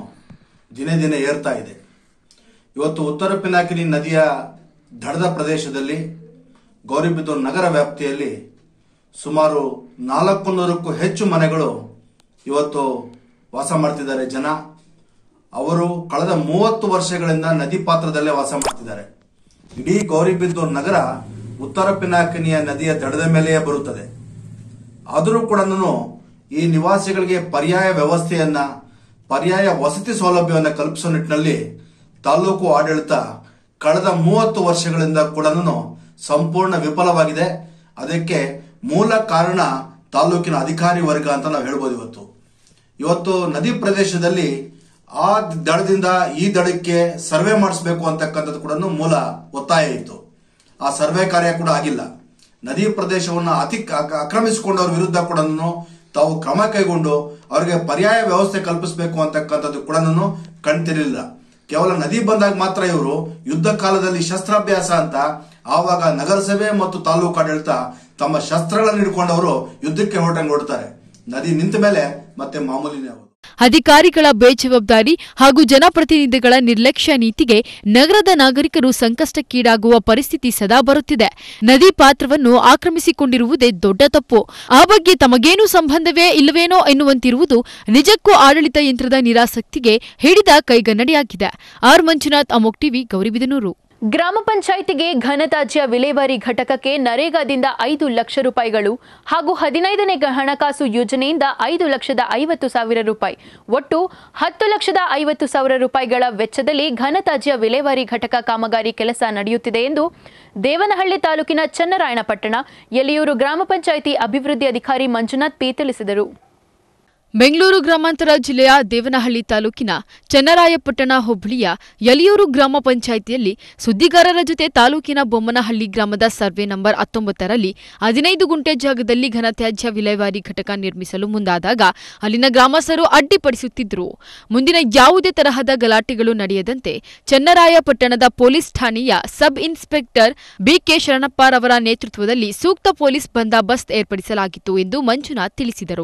ದಿನೇ ದಿನೇ ಏರ್ತಾ ಇದೆ ಇವತ್ತು ಉತ್ತರ ಪಿನಾಕಿನಿ ನದಿಯ ದಡದ ಪ್ರದೇಶದಲ್ಲಿ ಗೌರಿಬಿದೂರು ನಗರ ವ್ಯಾಪ್ತಿಯಲ್ಲಿ ಸುಮಾರು ನಾಲ್ಕು ನೂರಕ್ಕೂ ಹೆಚ್ಚು ಮನೆಗಳು ಇವತ್ತು ವಾಸ ಮಾಡ್ತಿದ್ದಾರೆ ಜನ ಅವರು ಕಳೆದ ಮೂವತ್ತು ವರ್ಷಗಳಿಂದ ನದಿ ಪಾತ್ರದಲ್ಲೇ ವಾಸ ಮಾಡ್ತಿದ್ದಾರೆ ಇಡೀ ಗೌರಿಬಿದೂರು ನಗರ ಉತ್ತರ ಪಿನಾಕಿನಿಯ ನದಿಯ ದಡದ ಮೇಲೆಯೇ ಬರುತ್ತದೆ ಆದರೂ ಕೂಡ ಈ ನಿವಾಸಿಗಳಿಗೆ ಪರ್ಯಾಯ ವ್ಯವಸ್ಥೆಯನ್ನ ಪರ್ಯಾಯ ವಸತಿ ಸೌಲಭ್ಯವನ್ನು ಕಲ್ಪಿಸೋ ನಿಟ್ಟಿನಲ್ಲಿ ತಾಲೂಕು ಆಡಳಿತ ಕಳೆದ ಮೂವತ್ತು ವರ್ಷಗಳಿಂದ ಕೂಡ ಸಂಪೂರ್ಣ ವಿಫಲವಾಗಿದೆ ಅದಕ್ಕೆ ಮೂಲ ಕಾರಣ ತಾಲೂಕಿನ ಅಧಿಕಾರಿ ವರ್ಗ ಅಂತ ನಾವು ಹೇಳ್ಬೋದು ಇವತ್ತು ಇವತ್ತು ನದಿ ಪ್ರದೇಶದಲ್ಲಿ ಆ ದಡದಿಂದ ಈ ದಡಕ್ಕೆ ಸರ್ವೆ ಮಾಡಿಸಬೇಕು ಅಂತಕ್ಕಂಥದ್ದು ಕೂಡ ಮೂಲ ಒತ್ತಾಯ ಇತ್ತು ಆ ಸರ್ವೆ ಕಾರ್ಯ ಕೂಡ ಆಗಿಲ್ಲ ನದಿ ಪ್ರದೇಶವನ್ನು ಅತಿ ಆಕ್ರಮಿಸಿಕೊಂಡವ್ರ ವಿರುದ್ಧ ಕೂಡ ತಾವು ಕ್ರಮ ಕೈಗೊಂಡು ಅವರಿಗೆ ಪರ್ಯಾಯ ವ್ಯವಸ್ಥೆ ಕಲ್ಪಿಸಬೇಕು ಅಂತಕ್ಕಂಥದ್ದು ಕೂಡ ಕಣ್ತಿರಲಿಲ್ಲ ಕೇವಲ ನದಿ ಬಂದಾಗ ಮಾತ್ರ ಇವರು ಯುದ್ಧ ಕಾಲದಲ್ಲಿ ಶಸ್ತ್ರಾಭ್ಯಾಸ ಅಂತ ಆವಾಗ ನಗರಸಭೆ ಮತ್ತು ತಾಲೂಕು ಆಡಳಿತ ತಮ್ಮ ಶಸ್ತ್ರಗಳನ್ನು ಹಿಡ್ಕೊಂಡವರು ಯುದ್ಧಕ್ಕೆ ಹೊರಟಂಗೆ ಹೊಡ್ತಾರೆ ನದಿ ನಿಂತ ಮೇಲೆ ಮತ್ತೆ ಮಾಮೂಲಿನೇ ಅವರು ಅಧಿಕಾರಿಗಳ ಬೇಜವಾಬ್ದಾರಿ ಹಾಗೂ ಜನಪ್ರತಿನಿಧಿಗಳ ನಿರ್ಲಕ್ಷ್ಯ ನೀತಿಗೆ ನಗರದ ನಾಗರಿಕರು ಸಂಕಷ್ಟಕ್ಕೀಡಾಗುವ ಪರಿಸ್ಥಿತಿ ಸದಾ ಬರುತ್ತಿದೆ ನದಿ ಪಾತ್ರವನ್ನು ಆಕ್ರಮಿಸಿಕೊಂಡಿರುವುದೇ ದೊಡ್ಡ ತಪ್ಪು ಆ ಬಗ್ಗೆ ತಮಗೇನೂ ಸಂಬಂಧವೇ ಇಲ್ಲವೇನೋ ಎನ್ನುವಂತಿರುವುದು ನಿಜಕ್ಕೂ ಆಡಳಿತ ಯಂತ್ರದ ನಿರಾಸಕ್ತಿಗೆ ಹಿಡಿದ ಕೈಗನ್ನಡಿಯಾಗಿದೆ ಆರ್ ಮಂಜುನಾಥ್ ಅಮೋಕ್ ಟಿವಿ ಗೌರಿಬಿದನೂರು ಗ್ರಾಮ ಪಂಚಾಯಿತಿಗೆ ಘನತ್ಯಾಜ್ಯ ವಿಲೇವಾರಿ ಘಟಕಕ್ಕೆ ನರೇಗಾದಿಂದ ಐದು ಲಕ್ಷ ರೂಪಾಯಿಗಳು ಹಾಗೂ ಹದಿನೈದನೇ ಗ- ಹಣಕಾಸು ಯೋಜನೆಯಿಂದ ಐದು ಲಕ್ಷದ ಐವತ್ತು ಸಾವಿರ ರೂಪಾಯಿ ಒಟ್ಟು ಹತ್ತು ಲಕ್ಷದ ಐವತ್ತು ಸಾವಿರ ರೂಪಾಯಿಗಳ ವೆಚ್ಚದಲ್ಲಿ ಘನತ್ಯಾಜ್ಯ ವಿಲೇವಾರಿ ಘಟಕ ಕಾಮಗಾರಿ ಕೆಲಸ ನಡೆಯುತ್ತಿದೆ ಎಂದು ದೇವನಹಳ್ಳಿ ತಾಲೂಕಿನ ಚನ್ನರಾಯಣಪಟ್ಟಣ ಯಲಿಯೂರು ಗ್ರಾಮ ಪಂಚಾಯಿತಿ ಅಭಿವೃದ್ಧಿ ಅಧಿಕಾರಿ ಮಂಜುನಾಥ್ ಪಿ ತಿಳಿಸಿದರು ಬೆಂಗಳೂರು ಗ್ರಾಮಾಂತರ ಜಿಲ್ಲೆಯ ದೇವನಹಳ್ಳಿ ತಾಲೂಕಿನ ಚನ್ನರಾಯಪಟ್ಟಣ ಹೋಬಳಿಯ ಯಲಿಯೂರು ಗ್ರಾಮ ಪಂಚಾಯಿತಿಯಲ್ಲಿ ಸುದ್ದಿಗಾರರ ಜೊತೆ ತಾಲೂಕಿನ ಬೊಮ್ಮನಹಳ್ಳಿ ಗ್ರಾಮದ ಸರ್ವೆ ನಂಬರ್ ಹತ್ತೊಂಬತ್ತರಲ್ಲಿ ಹದಿನೈದು ಗುಂಟೆ ಜಾಗದಲ್ಲಿ ಘನತ್ಯಾಜ್ಯ ವಿಲೇವಾರಿ ಘಟಕ ನಿರ್ಮಿಸಲು ಮುಂದಾದಾಗ ಅಲ್ಲಿನ ಗ್ರಾಮಸ್ಥರು ಅಡ್ಡಿಪಡಿಸುತ್ತಿದ್ದರು ಮುಂದಿನ ಯಾವುದೇ ತರಹದ ಗಲಾಟೆಗಳು ನಡೆಯದಂತೆ ಚನ್ನರಾಯಪಟ್ಟಣದ ಪೊಲೀಸ್ ಠಾಣೆಯ ಸಬ್ ಇನ್ಸ್ಪೆಕ್ಟರ್ ಬಿಕೆ ಶರಣಪ್ಪರವರ ನೇತೃತ್ವದಲ್ಲಿ ಸೂಕ್ತ ಪೊಲೀಸ್ ಬಂದೋಬಸ್ತ್ ಏರ್ಪಡಿಸಲಾಗಿತ್ತು ಎಂದು ಮಂಜುನಾಥ್ ತಿಳಿಸಿದರು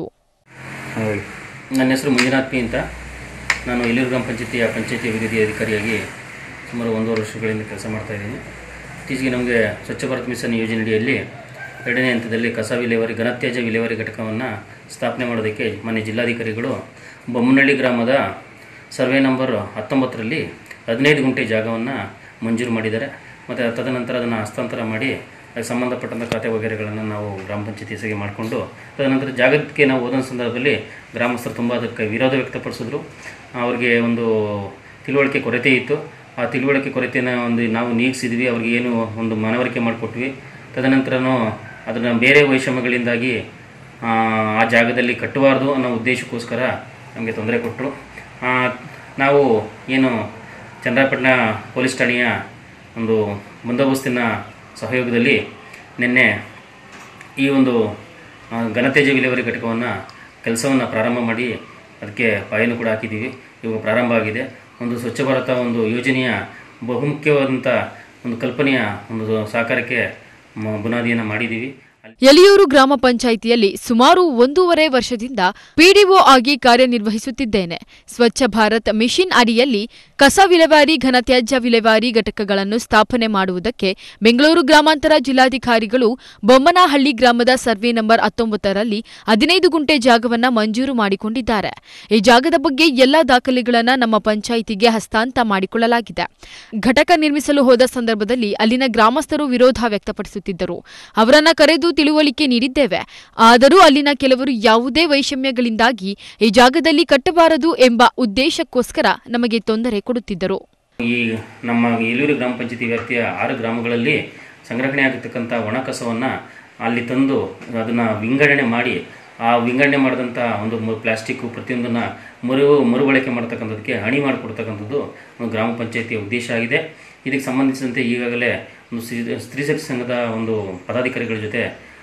ಹೇಳಿ ನನ್ನ ಹೆಸರು ಮಂಜುನಾಥ್ ಪಿ ಅಂತ ನಾನು ಯಲ್ಲೂರು ಗ್ರಾಮ ಪಂಚಾಯತಿಯ ಪಂಚಾಯತಿ ಅಭಿವೃದ್ಧಿ ಅಧಿಕಾರಿಯಾಗಿ ಸುಮಾರು ಒಂದೂವರೆ ವರ್ಷಗಳಿಂದ ಕೆಲಸ ಮಾಡ್ತಾಯಿದ್ದೀನಿ ಇತ್ತೀಚೆಗೆ ನಮಗೆ ಸ್ವಚ್ಛ ಭಾರತ್ ಮಿಷನ್ ಯೋಜನೆಯಡಿಯಲ್ಲಿ ಎರಡನೇ ಹಂತದಲ್ಲಿ ಕಸ ವಿಲೇವಾರಿ ಘನತ್ಯಾಜ್ಯ ವಿಲೇವಾರಿ ಘಟಕವನ್ನು ಸ್ಥಾಪನೆ ಮಾಡೋದಕ್ಕೆ ಮಾನ್ಯ ಜಿಲ್ಲಾಧಿಕಾರಿಗಳು ಬೊಮ್ಮನಹಳ್ಳಿ ಗ್ರಾಮದ ಸರ್ವೆ ನಂಬರ್ ಹತ್ತೊಂಬತ್ತರಲ್ಲಿ ಹದಿನೈದು ಗುಂಟೆ ಜಾಗವನ್ನು ಮಂಜೂರು ಮಾಡಿದ್ದಾರೆ ಮತ್ತು ತದನಂತರ ಅದನ್ನು ಹಸ್ತಾಂತರ ಮಾಡಿ ಅದಕ್ಕೆ ಸಂಬಂಧಪಟ್ಟಂಥ ಖಾತೆ ವಗೈರೆಗಳನ್ನು ನಾವು ಗ್ರಾಮ ಪಂಚಾಯತಿ ಹೆಸರಿಗೆ ಮಾಡಿಕೊಂಡು ತದನಂತರ ಜಾಗಕ್ಕೆ ನಾವು ಹೋದ ಸಂದರ್ಭದಲ್ಲಿ ಗ್ರಾಮಸ್ಥರು ತುಂಬ ಅದಕ್ಕೆ ವಿರೋಧ ವ್ಯಕ್ತಪಡಿಸಿದ್ರು ಅವ್ರಿಗೆ ಒಂದು ತಿಳುವಳಿಕೆ ಕೊರತೆ ಇತ್ತು ಆ ತಿಳುವಳಿಕೆ ಕೊರತೆಯನ್ನು ಒಂದು ನಾವು ನೀಗಿಸಿದ್ವಿ ಅವ್ರಿಗೆ ಏನು ಒಂದು ಮನವರಿಕೆ ಮಾಡಿಕೊಟ್ವಿ ತದನಂತರನೂ ಅದನ್ನು ಬೇರೆ ವೈಷಮ್ಯಗಳಿಂದಾಗಿ ಆ ಆ ಜಾಗದಲ್ಲಿ ಕಟ್ಟಬಾರ್ದು ಅನ್ನೋ ಉದ್ದೇಶಕ್ಕೋಸ್ಕರ ನಮಗೆ ತೊಂದರೆ ಕೊಟ್ಟರು ನಾವು ಏನು ಚಂದ್ರಾಪಟ್ಟಣ ಪೊಲೀಸ್ ಠಾಣೆಯ ಒಂದು ಬಂದೋಬಸ್ತಿನ ಸಹಯೋಗದಲ್ಲಿ ನಿನ್ನೆ ಈ ಒಂದು ಆ, ಘನತ್ಯಾಜ್ಯ ವಿಲೇವಾರಿ ಘಟಕವನ್ನು ಕೆಲಸವನ್ನು ಪ್ರಾರಂಭ ಮಾಡಿ ಅದಕ್ಕೆ ಪಾಯನ್ನು ಕೂಡ ಹಾಕಿದ್ದೀವಿ ಇವಾಗ ಪ್ರಾರಂಭ ಆಗಿದೆ ಒಂದು ಸ್ವಚ್ಛ ಭಾರತ ಒಂದು ಯೋಜನೆಯ ಬಹುಮುಖ್ಯವಾದಂಥ ಒಂದು ಕಲ್ಪನೆಯ ಒಂದು ಸಾಕಾರಕ್ಕೆ ಮ- ಬುನಾದಿಯನ್ನು ಮಾಡಿದ್ದೀವಿ ಯಲಿಯೂರು ಗ್ರಾಮ ಪಂಚಾಯಿತಿಯಲ್ಲಿ ಸುಮಾರು ಒಂದೂವರೆ ವರ್ಷದಿಂದ ಪಿಡಿಒ ಆಗಿ ಕಾರ್ಯನಿರ್ವಹಿಸುತ್ತಿದ್ದೇನೆ ಸ್ವಚ್ಛ ಭಾರತ್ ಮಿಷನ್ ಅಡಿಯಲ್ಲಿ ಕಸ ವಿಲೇವಾರಿ ಘನತ್ಯಾಜ್ಯ ವಿಲೇವಾರಿ ಘಟಕಗಳನ್ನು ಸ್ಥಾಪನೆ ಮಾಡುವುದಕ್ಕೆ ಬೆಂಗಳೂರು ಗ್ರಾಮಾಂತರ ಜಿಲ್ಲಾಧಿಕಾರಿಗಳು ಬೊಮ್ಮನಹಳ್ಳಿ ಗ್ರಾಮದ ಸರ್ವೆ ನಂಬರ್ ಹತ್ತೊಂಬತ್ತರಲ್ಲಿ ಹದಿನೈದು ಗುಂಟೆ ಜಾಗವನ್ನ ಮಂಜೂರು ಮಾಡಿಕೊಂಡಿದ್ದಾರೆ ಈ ಜಾಗದ ಬಗ್ಗೆ ಎಲ್ಲಾ ದಾಖಲೆಗಳನ್ನ ನಮ್ಮ ಪಂಚಾಯಿತಿಗೆ ಹಸ್ತಾಂತರ ಮಾಡಿಕೊಳ್ಳಲಾಗಿದೆ ಘಟಕ ನಿರ್ಮಿಸಲು ಹೋದ ಸಂದರ್ಭದಲ್ಲಿ ಅಲ್ಲಿನ ಗ್ರಾಮಸ್ಥರು ವಿರೋಧ ವ್ಯಕ್ತಪಡಿಸುತ್ತಿದ್ದರು ಅವರನ್ನ ಕರೆದು ತಿಳುವಳಿಕೆ ನೀಡಿದ್ದೇವೆ ಆದರೂ ಅಲ್ಲಿನ ಕೆಲವರು ಯಾವುದೇ ವೈಷಮ್ಯಗಳಿಂದಾಗಿ ಈ ಜಾಗದಲ್ಲಿ ಕಟ್ಟಬಾರದು ಎಂಬ ಉದ್ದೇಶಕ್ಕೋಸ್ಕರ ನಮಗೆ ತೊಂದರೆ ಕೊಡುತ್ತಿದ್ದರು ಈ ನಮ್ಮ ಯಲೂರು ಗ್ರಾಮ ಪಂಚಾಯತಿ ವ್ಯಾಪ್ತಿಯ ಆರು ಗ್ರಾಮಗಳಲ್ಲಿ ಸಂಗ್ರಹಣೆ ಆಗಿರ್ತಕ್ಕಂಥ ಒಣ ಕಸವನ್ನು ಅಲ್ಲಿ ತಂದು ಅದನ್ನು ವಿಂಗಡಣೆ ಮಾಡಿ ಆ ವಿಂಗಡಣೆ ಮಾಡಿದಂಥ ಒಂದು ಮು- ಪ್ಲಾಸ್ಟಿಕ್ಕು ಪ್ರತಿಯೊಂದನ್ನು ಮರು ಮರುಬಳಕೆ ಮಾಡ್ತಕ್ಕಂಥದ್ದಕ್ಕೆ ಹಣಿ ಮಾಡಿಕೊಡ್ತಕ್ಕಂಥದ್ದು ಒಂದು ಗ್ರಾಮ ಪಂಚಾಯತಿಯ ಉದ್ದೇಶ ಆಗಿದೆ ಇದಕ್ಕೆ ಸಂಬಂಧಿಸಿದಂತೆ ಈಗಾಗಲೇ ಒಂದು ಸ್ತ್ರೀ ಸ್ತ್ರೀ ಶಕ್ತಿ ಸಂಘದ ಒಂದು ಪದಾಧಿಕಾರಿಗಳ ಜೊತೆ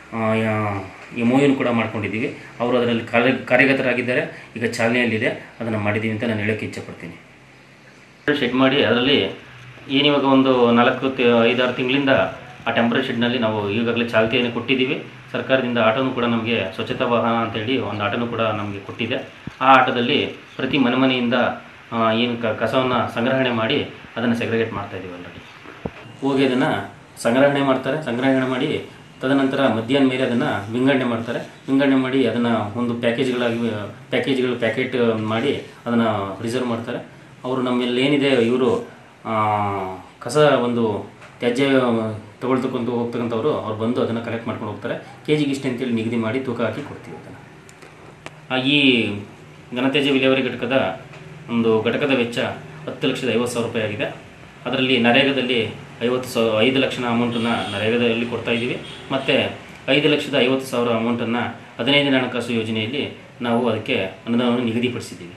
ಎಮ್ ಕೂಡ ಮಾಡ್ಕೊಂಡಿದ್ದೀವಿ ಅವರು ಅದರಲ್ಲಿ ಕಾರ್ಯ ಕಾರ್ಯಗತರಾಗಿದ್ದಾರೆ ಈಗ ಚಾಲನೆಯಲ್ಲಿದೆ ಅದನ್ನು ಮಾಡಿದ್ದೀವಿ ಅಂತ ನಾನು ಹೇಳೋಕ್ಕೆ ಇಚ್ಛೆಪಡ್ತೀನಿ ಶೆಡ್ ಮಾಡಿ ಅದರಲ್ಲಿ ಏನಿವಾಗ ಒಂದು ನಾಲ್ಕು ತಿ- ಐದಾರು ತಿಂಗಳಿಂದ ಆ ಟೆಂಪ್ರರಿ ಶೆಡ್ನಲ್ಲಿ ನಾವು ಈಗಾಗಲೇ ಚಾಲ್ತಿಯನ್ನು ಕೊಟ್ಟಿದ್ದೀವಿ ಸರ್ಕಾರದಿಂದ ಆಟೋನು ಕೂಡ ನಮಗೆ ಸ್ವಚ್ಛತಾ ವಾಹನ ಅಂತೇಳಿ ಒಂದು ಆಟೋನು ಕೂಡ ನಮಗೆ ಕೊಟ್ಟಿದೆ ಆ ಆಟದಲ್ಲಿ ಪ್ರತಿ ಮನೆ ಮನೆಯಿಂದ ಆ, ಏನು ಕ ಕಸವನ್ನು ಸಂಗ್ರಹಣೆ ಮಾಡಿ ಅದನ್ನು ಸೆಗ್ರಿಗೇಟ್ ಮಾಡ್ತಾ ಇದೀವಿ ಆಲ್ರೆಡಿ ಹೋಗಿ ಅದನ್ನು ಸಂಗ್ರಹಣೆ ಮಾಡ್ತಾರೆ ಸಂಗ್ರಹಣೆ ಮಾಡಿ ತದನಂತರ ಮಧ್ಯಾಹ್ನ ಮೇಲೆ ಅದನ್ನು ವಿಂಗಡಣೆ ಮಾಡ್ತಾರೆ ವಿಂಗಡಣೆ ಮಾಡಿ ಅದನ್ನು ಒಂದು ಪ್ಯಾಕೇಜ್ಗಳಾಗಿ ಪ್ಯಾಕೇಜ್ಗಳು ಪ್ಯಾಕೆಟ್ ಮಾಡಿ ಅದನ್ನು ರಿಸರ್ವ್ ಮಾಡ್ತಾರೆ ಅವರು ನಮ್ಮಲ್ಲಿ ಏನಿದೆ ಇವರು ಕಸ ಒಂದು ತ್ಯಾಜ್ಯ ತಗೊಳ್ತಕ್ಕಂಥ ಹೋಗ್ತಕ್ಕಂಥವ್ರು ಅವ್ರು ಬಂದು ಅದನ್ನು ಕಲೆಕ್ಟ್ ಮಾಡ್ಕೊಂಡು ಹೋಗ್ತಾರೆ ಕೆ ಜಿಗೆ ಇಷ್ಟು ಅಂತೇಳಿ ನಿಗದಿ ಮಾಡಿ ತೂಕ ಹಾಕಿ ಕೊಡ್ತೀವಿ ಅದನ್ನು ಆ, ಈ ಘನತ್ಯಾಜ್ಯ ವಿಲೇವಾರಿ ಘಟಕದ ಒಂದು ಘಟಕದ ವೆಚ್ಚ ಹತ್ತು ಲಕ್ಷದ ಐವತ್ತು ಸಾವಿರ ರೂಪಾಯಿ ಆಗಿದೆ ಅದರಲ್ಲಿ ನರೇಗಾದಲ್ಲಿ ಐವತ್ತು ಸಾವಿರ ಐದು ಲಕ್ಷದ ಅಮೌಂಟನ್ನು ನರೇಗಾದಲ್ಲಿ ಕೊಡ್ತಾ ಇದ್ದೀವಿ ಮತ್ತು ಐದು ಲಕ್ಷದ ಐವತ್ತು ಸಾವಿರ ಅಮೌಂಟನ್ನು ಹದಿನೈದನೇ ಹಣಕಾಸು ಯೋಜನೆಯಲ್ಲಿ ನಾವು ಅದಕ್ಕೆ ಅನುದಾನವನ್ನು ನಿಗದಿಪಡಿಸಿದ್ದೀವಿ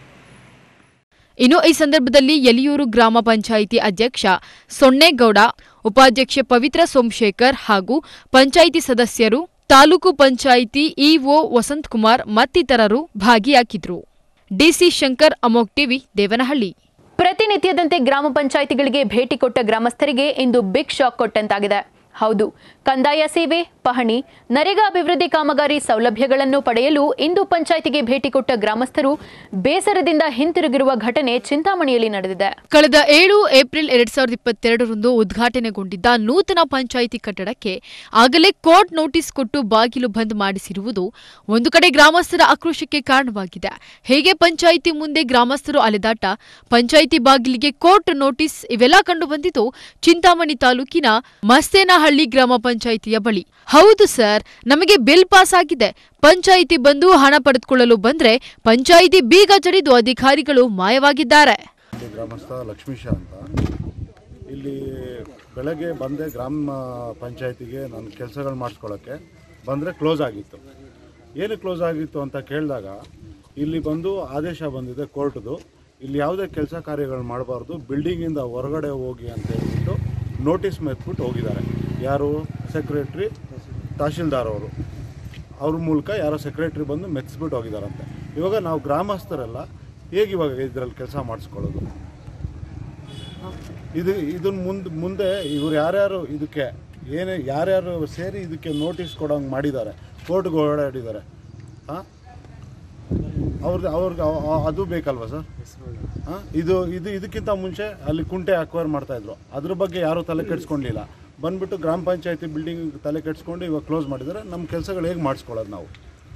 ಇನ್ನು ಈ ಸಂದರ್ಭದಲ್ಲಿ ಯಲಿಯೂರು ಗ್ರಾಮ ಪಂಚಾಯಿತಿ ಅಧ್ಯಕ್ಷ ಸೊನ್ನೇಗೌಡ ಉಪಾಧ್ಯಕ್ಷೆ ಪವಿತ್ರ ಸೋಮಶೇಖರ್ ಹಾಗೂ ಪಂಚಾಯಿತಿ ಸದಸ್ಯರು ತಾಲೂಕು ಪಂಚಾಯಿತಿ ಇಒ ವಸಂತಕುಮಾರ್ ಮತ್ತಿತರರು ಭಾಗಿಯಾಗಿದ್ರು ಡಿಸಿ ಶಂಕರ್ ಅಮೋಕ್ ಟಿವಿ ದೇವನಹಳ್ಳಿ ಪ್ರತಿನಿತ್ಯದಂತೆ ಗ್ರಾಮ ಪಂಚಾಯಿತಿಗಳಿಗೆ ಭೇಟಿ ಕೊಟ್ಟ ಗ್ರಾಮಸ್ಥರಿಗೆ ಇಂದು ಬಿಗ್ ಶಾಕ್ ಕೊಟ್ಟಂತಾಗಿದೆ ಹೌದು ಕಂದಾಯ ಸೇವೆ ಪಹಣಿ ನರೇಗಾ ಅಭಿವೃದ್ಧಿ ಕಾಮಗಾರಿ ಸೌಲಭ್ಯಗಳನ್ನು ಪಡೆಯಲು ಇಂದು ಪಂಚಾಯಿತಿಗೆ ಭೇಟಿ ಕೊಟ್ಟ ಗ್ರಾಮಸ್ಥರು ಬೇಸರದಿಂದ ಹಿಂತಿರುಗಿರುವ ಘಟನೆ ಚಿಂತಾಮಣಿಯಲ್ಲಿ ನಡೆದಿದೆ ಕಳೆದ ಏಳು ಏಪ್ರಿಲ್ ಎರಡ್ ಸಾವಿರದ ಇಪ್ಪತ್ತೆರಡರಂದು ಉದ್ಘಾಟನೆಗೊಂಡಿದ್ದ ನೂತನ ಪಂಚಾಯಿತಿ ಕಟ್ಟಡಕ್ಕೆ ಆಗಲೇ ಕೋರ್ಟ್ ನೋಟಿಸ್ ಕೊಟ್ಟು ಬಾಗಿಲು ಬಂದ್ ಮಾಡಿಸಿರುವುದು ಒಂದು ಕಡೆ ಗ್ರಾಮಸ್ಥರ ಆಕ್ರೋಶಕ್ಕೆ ಕಾರಣವಾಗಿದೆ ಹೇಗೆ ಪಂಚಾಯಿತಿ ಮುಂದೆ ಗ್ರಾಮಸ್ಥರು ಅಲೆದಾಟ ಪಂಚಾಯಿತಿ ಬಾಗಿಲಿಗೆ ಕೋರ್ಟ್ ನೋಟಿಸ್ ಇವೆಲ್ಲ ಕಂಡು ಬಂದಿದ್ದು ಚಿಂತಾಮಣಿ ತಾಲೂಕಿನ ಮಸ್ತೇನಹಳ್ಳಿ ಗ್ರಾಮ ಪಂಚಾಯಿತಿಯ ಬಳಿ ಹೌದು ಸರ್ ನಮಗೆ ಬಿಲ್ ಪಾಸ್ ಆಗಿದೆ ಪಂಚಾಯಿತಿ ಬಂದು ಹಣ ಪಡೆದುಕೊಳ್ಳಲು ಬಂದ್ರೆ ಪಂಚಾಯಿತಿ ಬೀಗ ಜಡಿದು ಅಧಿಕಾರಿಗಳು ಮಾಯವಾಗಿದ್ದಾರೆ ಇಲ್ಲಿ ಗ್ರಾಮಸ್ಥ ಲಕ್ಷ್ಮೀಶ ಅಂತ ಇಲ್ಲಿ ಬೆಳಗ್ಗೆ ಬಂದೆ ಗ್ರಾಮ ಪಂಚಾಯತಿಗೆ ನನ್ನ ಕೆಲಸಗಳು ಮಾಡಿಸ್ಕೊಳ್ಳೋಕ್ಕೆ ಬಂದರೆ ಕ್ಲೋಸ್ ಆಗಿತ್ತು ಏನು ಕ್ಲೋಸ್ ಆಗಿತ್ತು ಅಂತ ಕೇಳಿದಾಗ ಇಲ್ಲಿ ಬಂದು ಆದೇಶ ಬಂದಿದೆ ಕೋರ್ಟ್ದು ಇಲ್ಲಿ ಯಾವುದೇ ಕೆಲಸ ಕಾರ್ಯಗಳು ಮಾಡಬಾರ್ದು ಬಿಲ್ಡಿಂಗಿಂದ ಹೊರಗಡೆ ಹೋಗಿ ಅಂತ ಹೇಳ್ಬಿಟ್ಟು ನೋಟಿಸ್ ಮೆತ್ಬಿಟ್ಟು ಹೋಗಿದ್ದಾರೆ ಯಾರು ಸೆಕ್ರೆಟ್ರಿ ತಹಶೀಲ್ದಾರ್ ಅವರು ಅವ್ರ ಮೂಲಕ ಯಾರೋ ಸೆಕ್ರೆಟ್ರಿ ಬಂದು ಮೆಚ್ಚಿಬಿಟ್ಟು ಹೋಗಿದಾರಂತೆ ಇವಾಗ ನಾವು ಗ್ರಾಮಸ್ಥರೆಲ್ಲ ಹೇಗೆ ಇವಾಗ ಇದರಲ್ಲಿ ಕೆಲಸ ಮಾಡಿಸ್ಕೊಳ್ಳೋದು ಇದು ಇದನ್ನ ಮುಂದೆ ಮುಂದೆ ಇವ್ರು ಯಾರ್ಯಾರು ಇದಕ್ಕೆ ಏನೇ ಯಾರ್ಯಾರು ಸೇರಿ ಇದಕ್ಕೆ ನೋಟಿಸ್ ಕೊಡೋಂಗೆ ಮಾಡಿದ್ದಾರೆ ಕೋರ್ಟ್ಗೆ ಓಡಾಡಿದ್ದಾರೆ ಹಾಂ ಅವ್ರದ್ದು ಅವ್ರಿಗೆ ಅವ- ಅವ- ಅದು ಬೇಕಲ್ವಾ ಸರ್ ಹಾಂ ಇದು ಇದು ಇದಕ್ಕಿಂತ ಮುಂಚೆ ಅಲ್ಲಿ ಕುಂಟೆ ಅಕ್ವೈರ್ ಮಾಡ್ತಾಯಿದ್ರು ಅದ್ರ ಬಗ್ಗೆ ಯಾರೂ ತಲೆ ಕೆಡಿಸ್ಕೊಂಡಿಲ್ಲ ಬಂದ್ಬಿಟ್ಟು ಗ್ರಾಮ ಪಂಚಾಯತಿ ಬಿಲ್ಡಿಂಗ್ ತಲೆ ಕೆಡಿಸ್ಕೊಂಡು ಇವಾಗ ಕ್ಲೋಸ್ ಮಾಡಿದ್ದಾರೆ ನಮ್ಮ ಕೆಲಸಗಳು ಹೇಗೆ ಮಾಡಿಸ್ಕೊಳ್ಳೋದು ನಾವು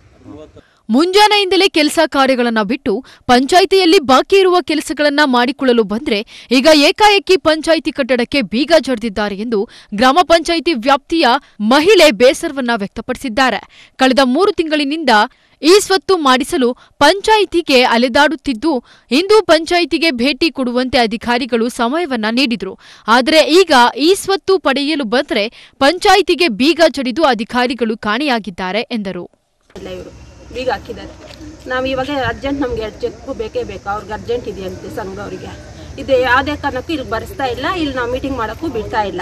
ಮುಂಜಾನೆಯಿಂದಲೇ ಕೆಲಸ ಕಾರ್ಯಗಳನ್ನ ಬಿಟ್ಟು ಪಂಚಾಯಿತಿಯಲ್ಲಿ ಬಾಕಿ ಇರುವ ಕೆಲಸಗಳನ್ನ ಮಾಡಿಕೊಳ್ಳಲು ಬಂದ್ರೆ ಈಗ ಏಕಾಏಕಿ ಪಂಚಾಯಿತಿ ಕಟ್ಟಡಕ್ಕೆ ಬೀಗ ಜಡಿದಿದ್ದಾರೆ ಎಂದು ಗ್ರಾಮ ಪಂಚಾಯಿತಿ ವ್ಯಾಪ್ತಿಯ ಮಹಿಳೆ ಬೇಸರವನ್ನ ವ್ಯಕ್ತಪಡಿಸಿದ್ದಾರೆ ಕಳೆದ ಮೂರು ತಿಂಗಳಿನಿಂದ ಈ ಸ್ವತ್ತು ಮಾಡಿಸಲು ಪಂಚಾಯಿತಿಗೆ ಅಲೆದಾಡುತ್ತಿದ್ದು ಇಂದು ಪಂಚಾಯಿತಿಗೆ ಭೇಟಿ ಕೊಡುವಂತೆ ಅಧಿಕಾರಿಗಳು ಸಮಯವನ್ನ ನೀಡಿದ್ರು ಆದರೆ ಈಗ ಈ ಸ್ವತ್ತು ಪಡೆಯಲು ಬಂದ್ರೆ ಪಂಚಾಯಿತಿಗೆ ಬೀಗ ಜಡಿದು ಅಧಿಕಾರಿಗಳು ಕಾಣೆಯಾಗಿದ್ದಾರೆ ಎಂದರು ಇಲ್ಲ ಇವರು ಬೀಗ ಹಾಕಿದ್ದಾರೆ ನಾವು ಇವಾಗ ಅರ್ಜೆಂಟ್ ನಮಗೆ ಎರಡು ಚೆಕ್ ಬೇಕೇ ಬೇಕು ಅವ್ರಿಗೆ ಅರ್ಜೆಂಟ್ ಇದೆಯಂತೆ ಸಂಘದವರಿಗೆ ಇದು ಯಾವುದೇ ಕಾರಣಕ್ಕೂ ಇಲ್ಲಿ ಬರೆಸ್ತಾ ಇಲ್ಲ ಇಲ್ಲಿ ನಾವು ಮೀಟಿಂಗ್ ಮಾಡೋಕ್ಕೂ ಬಿಡ್ತಾ ಇಲ್ಲ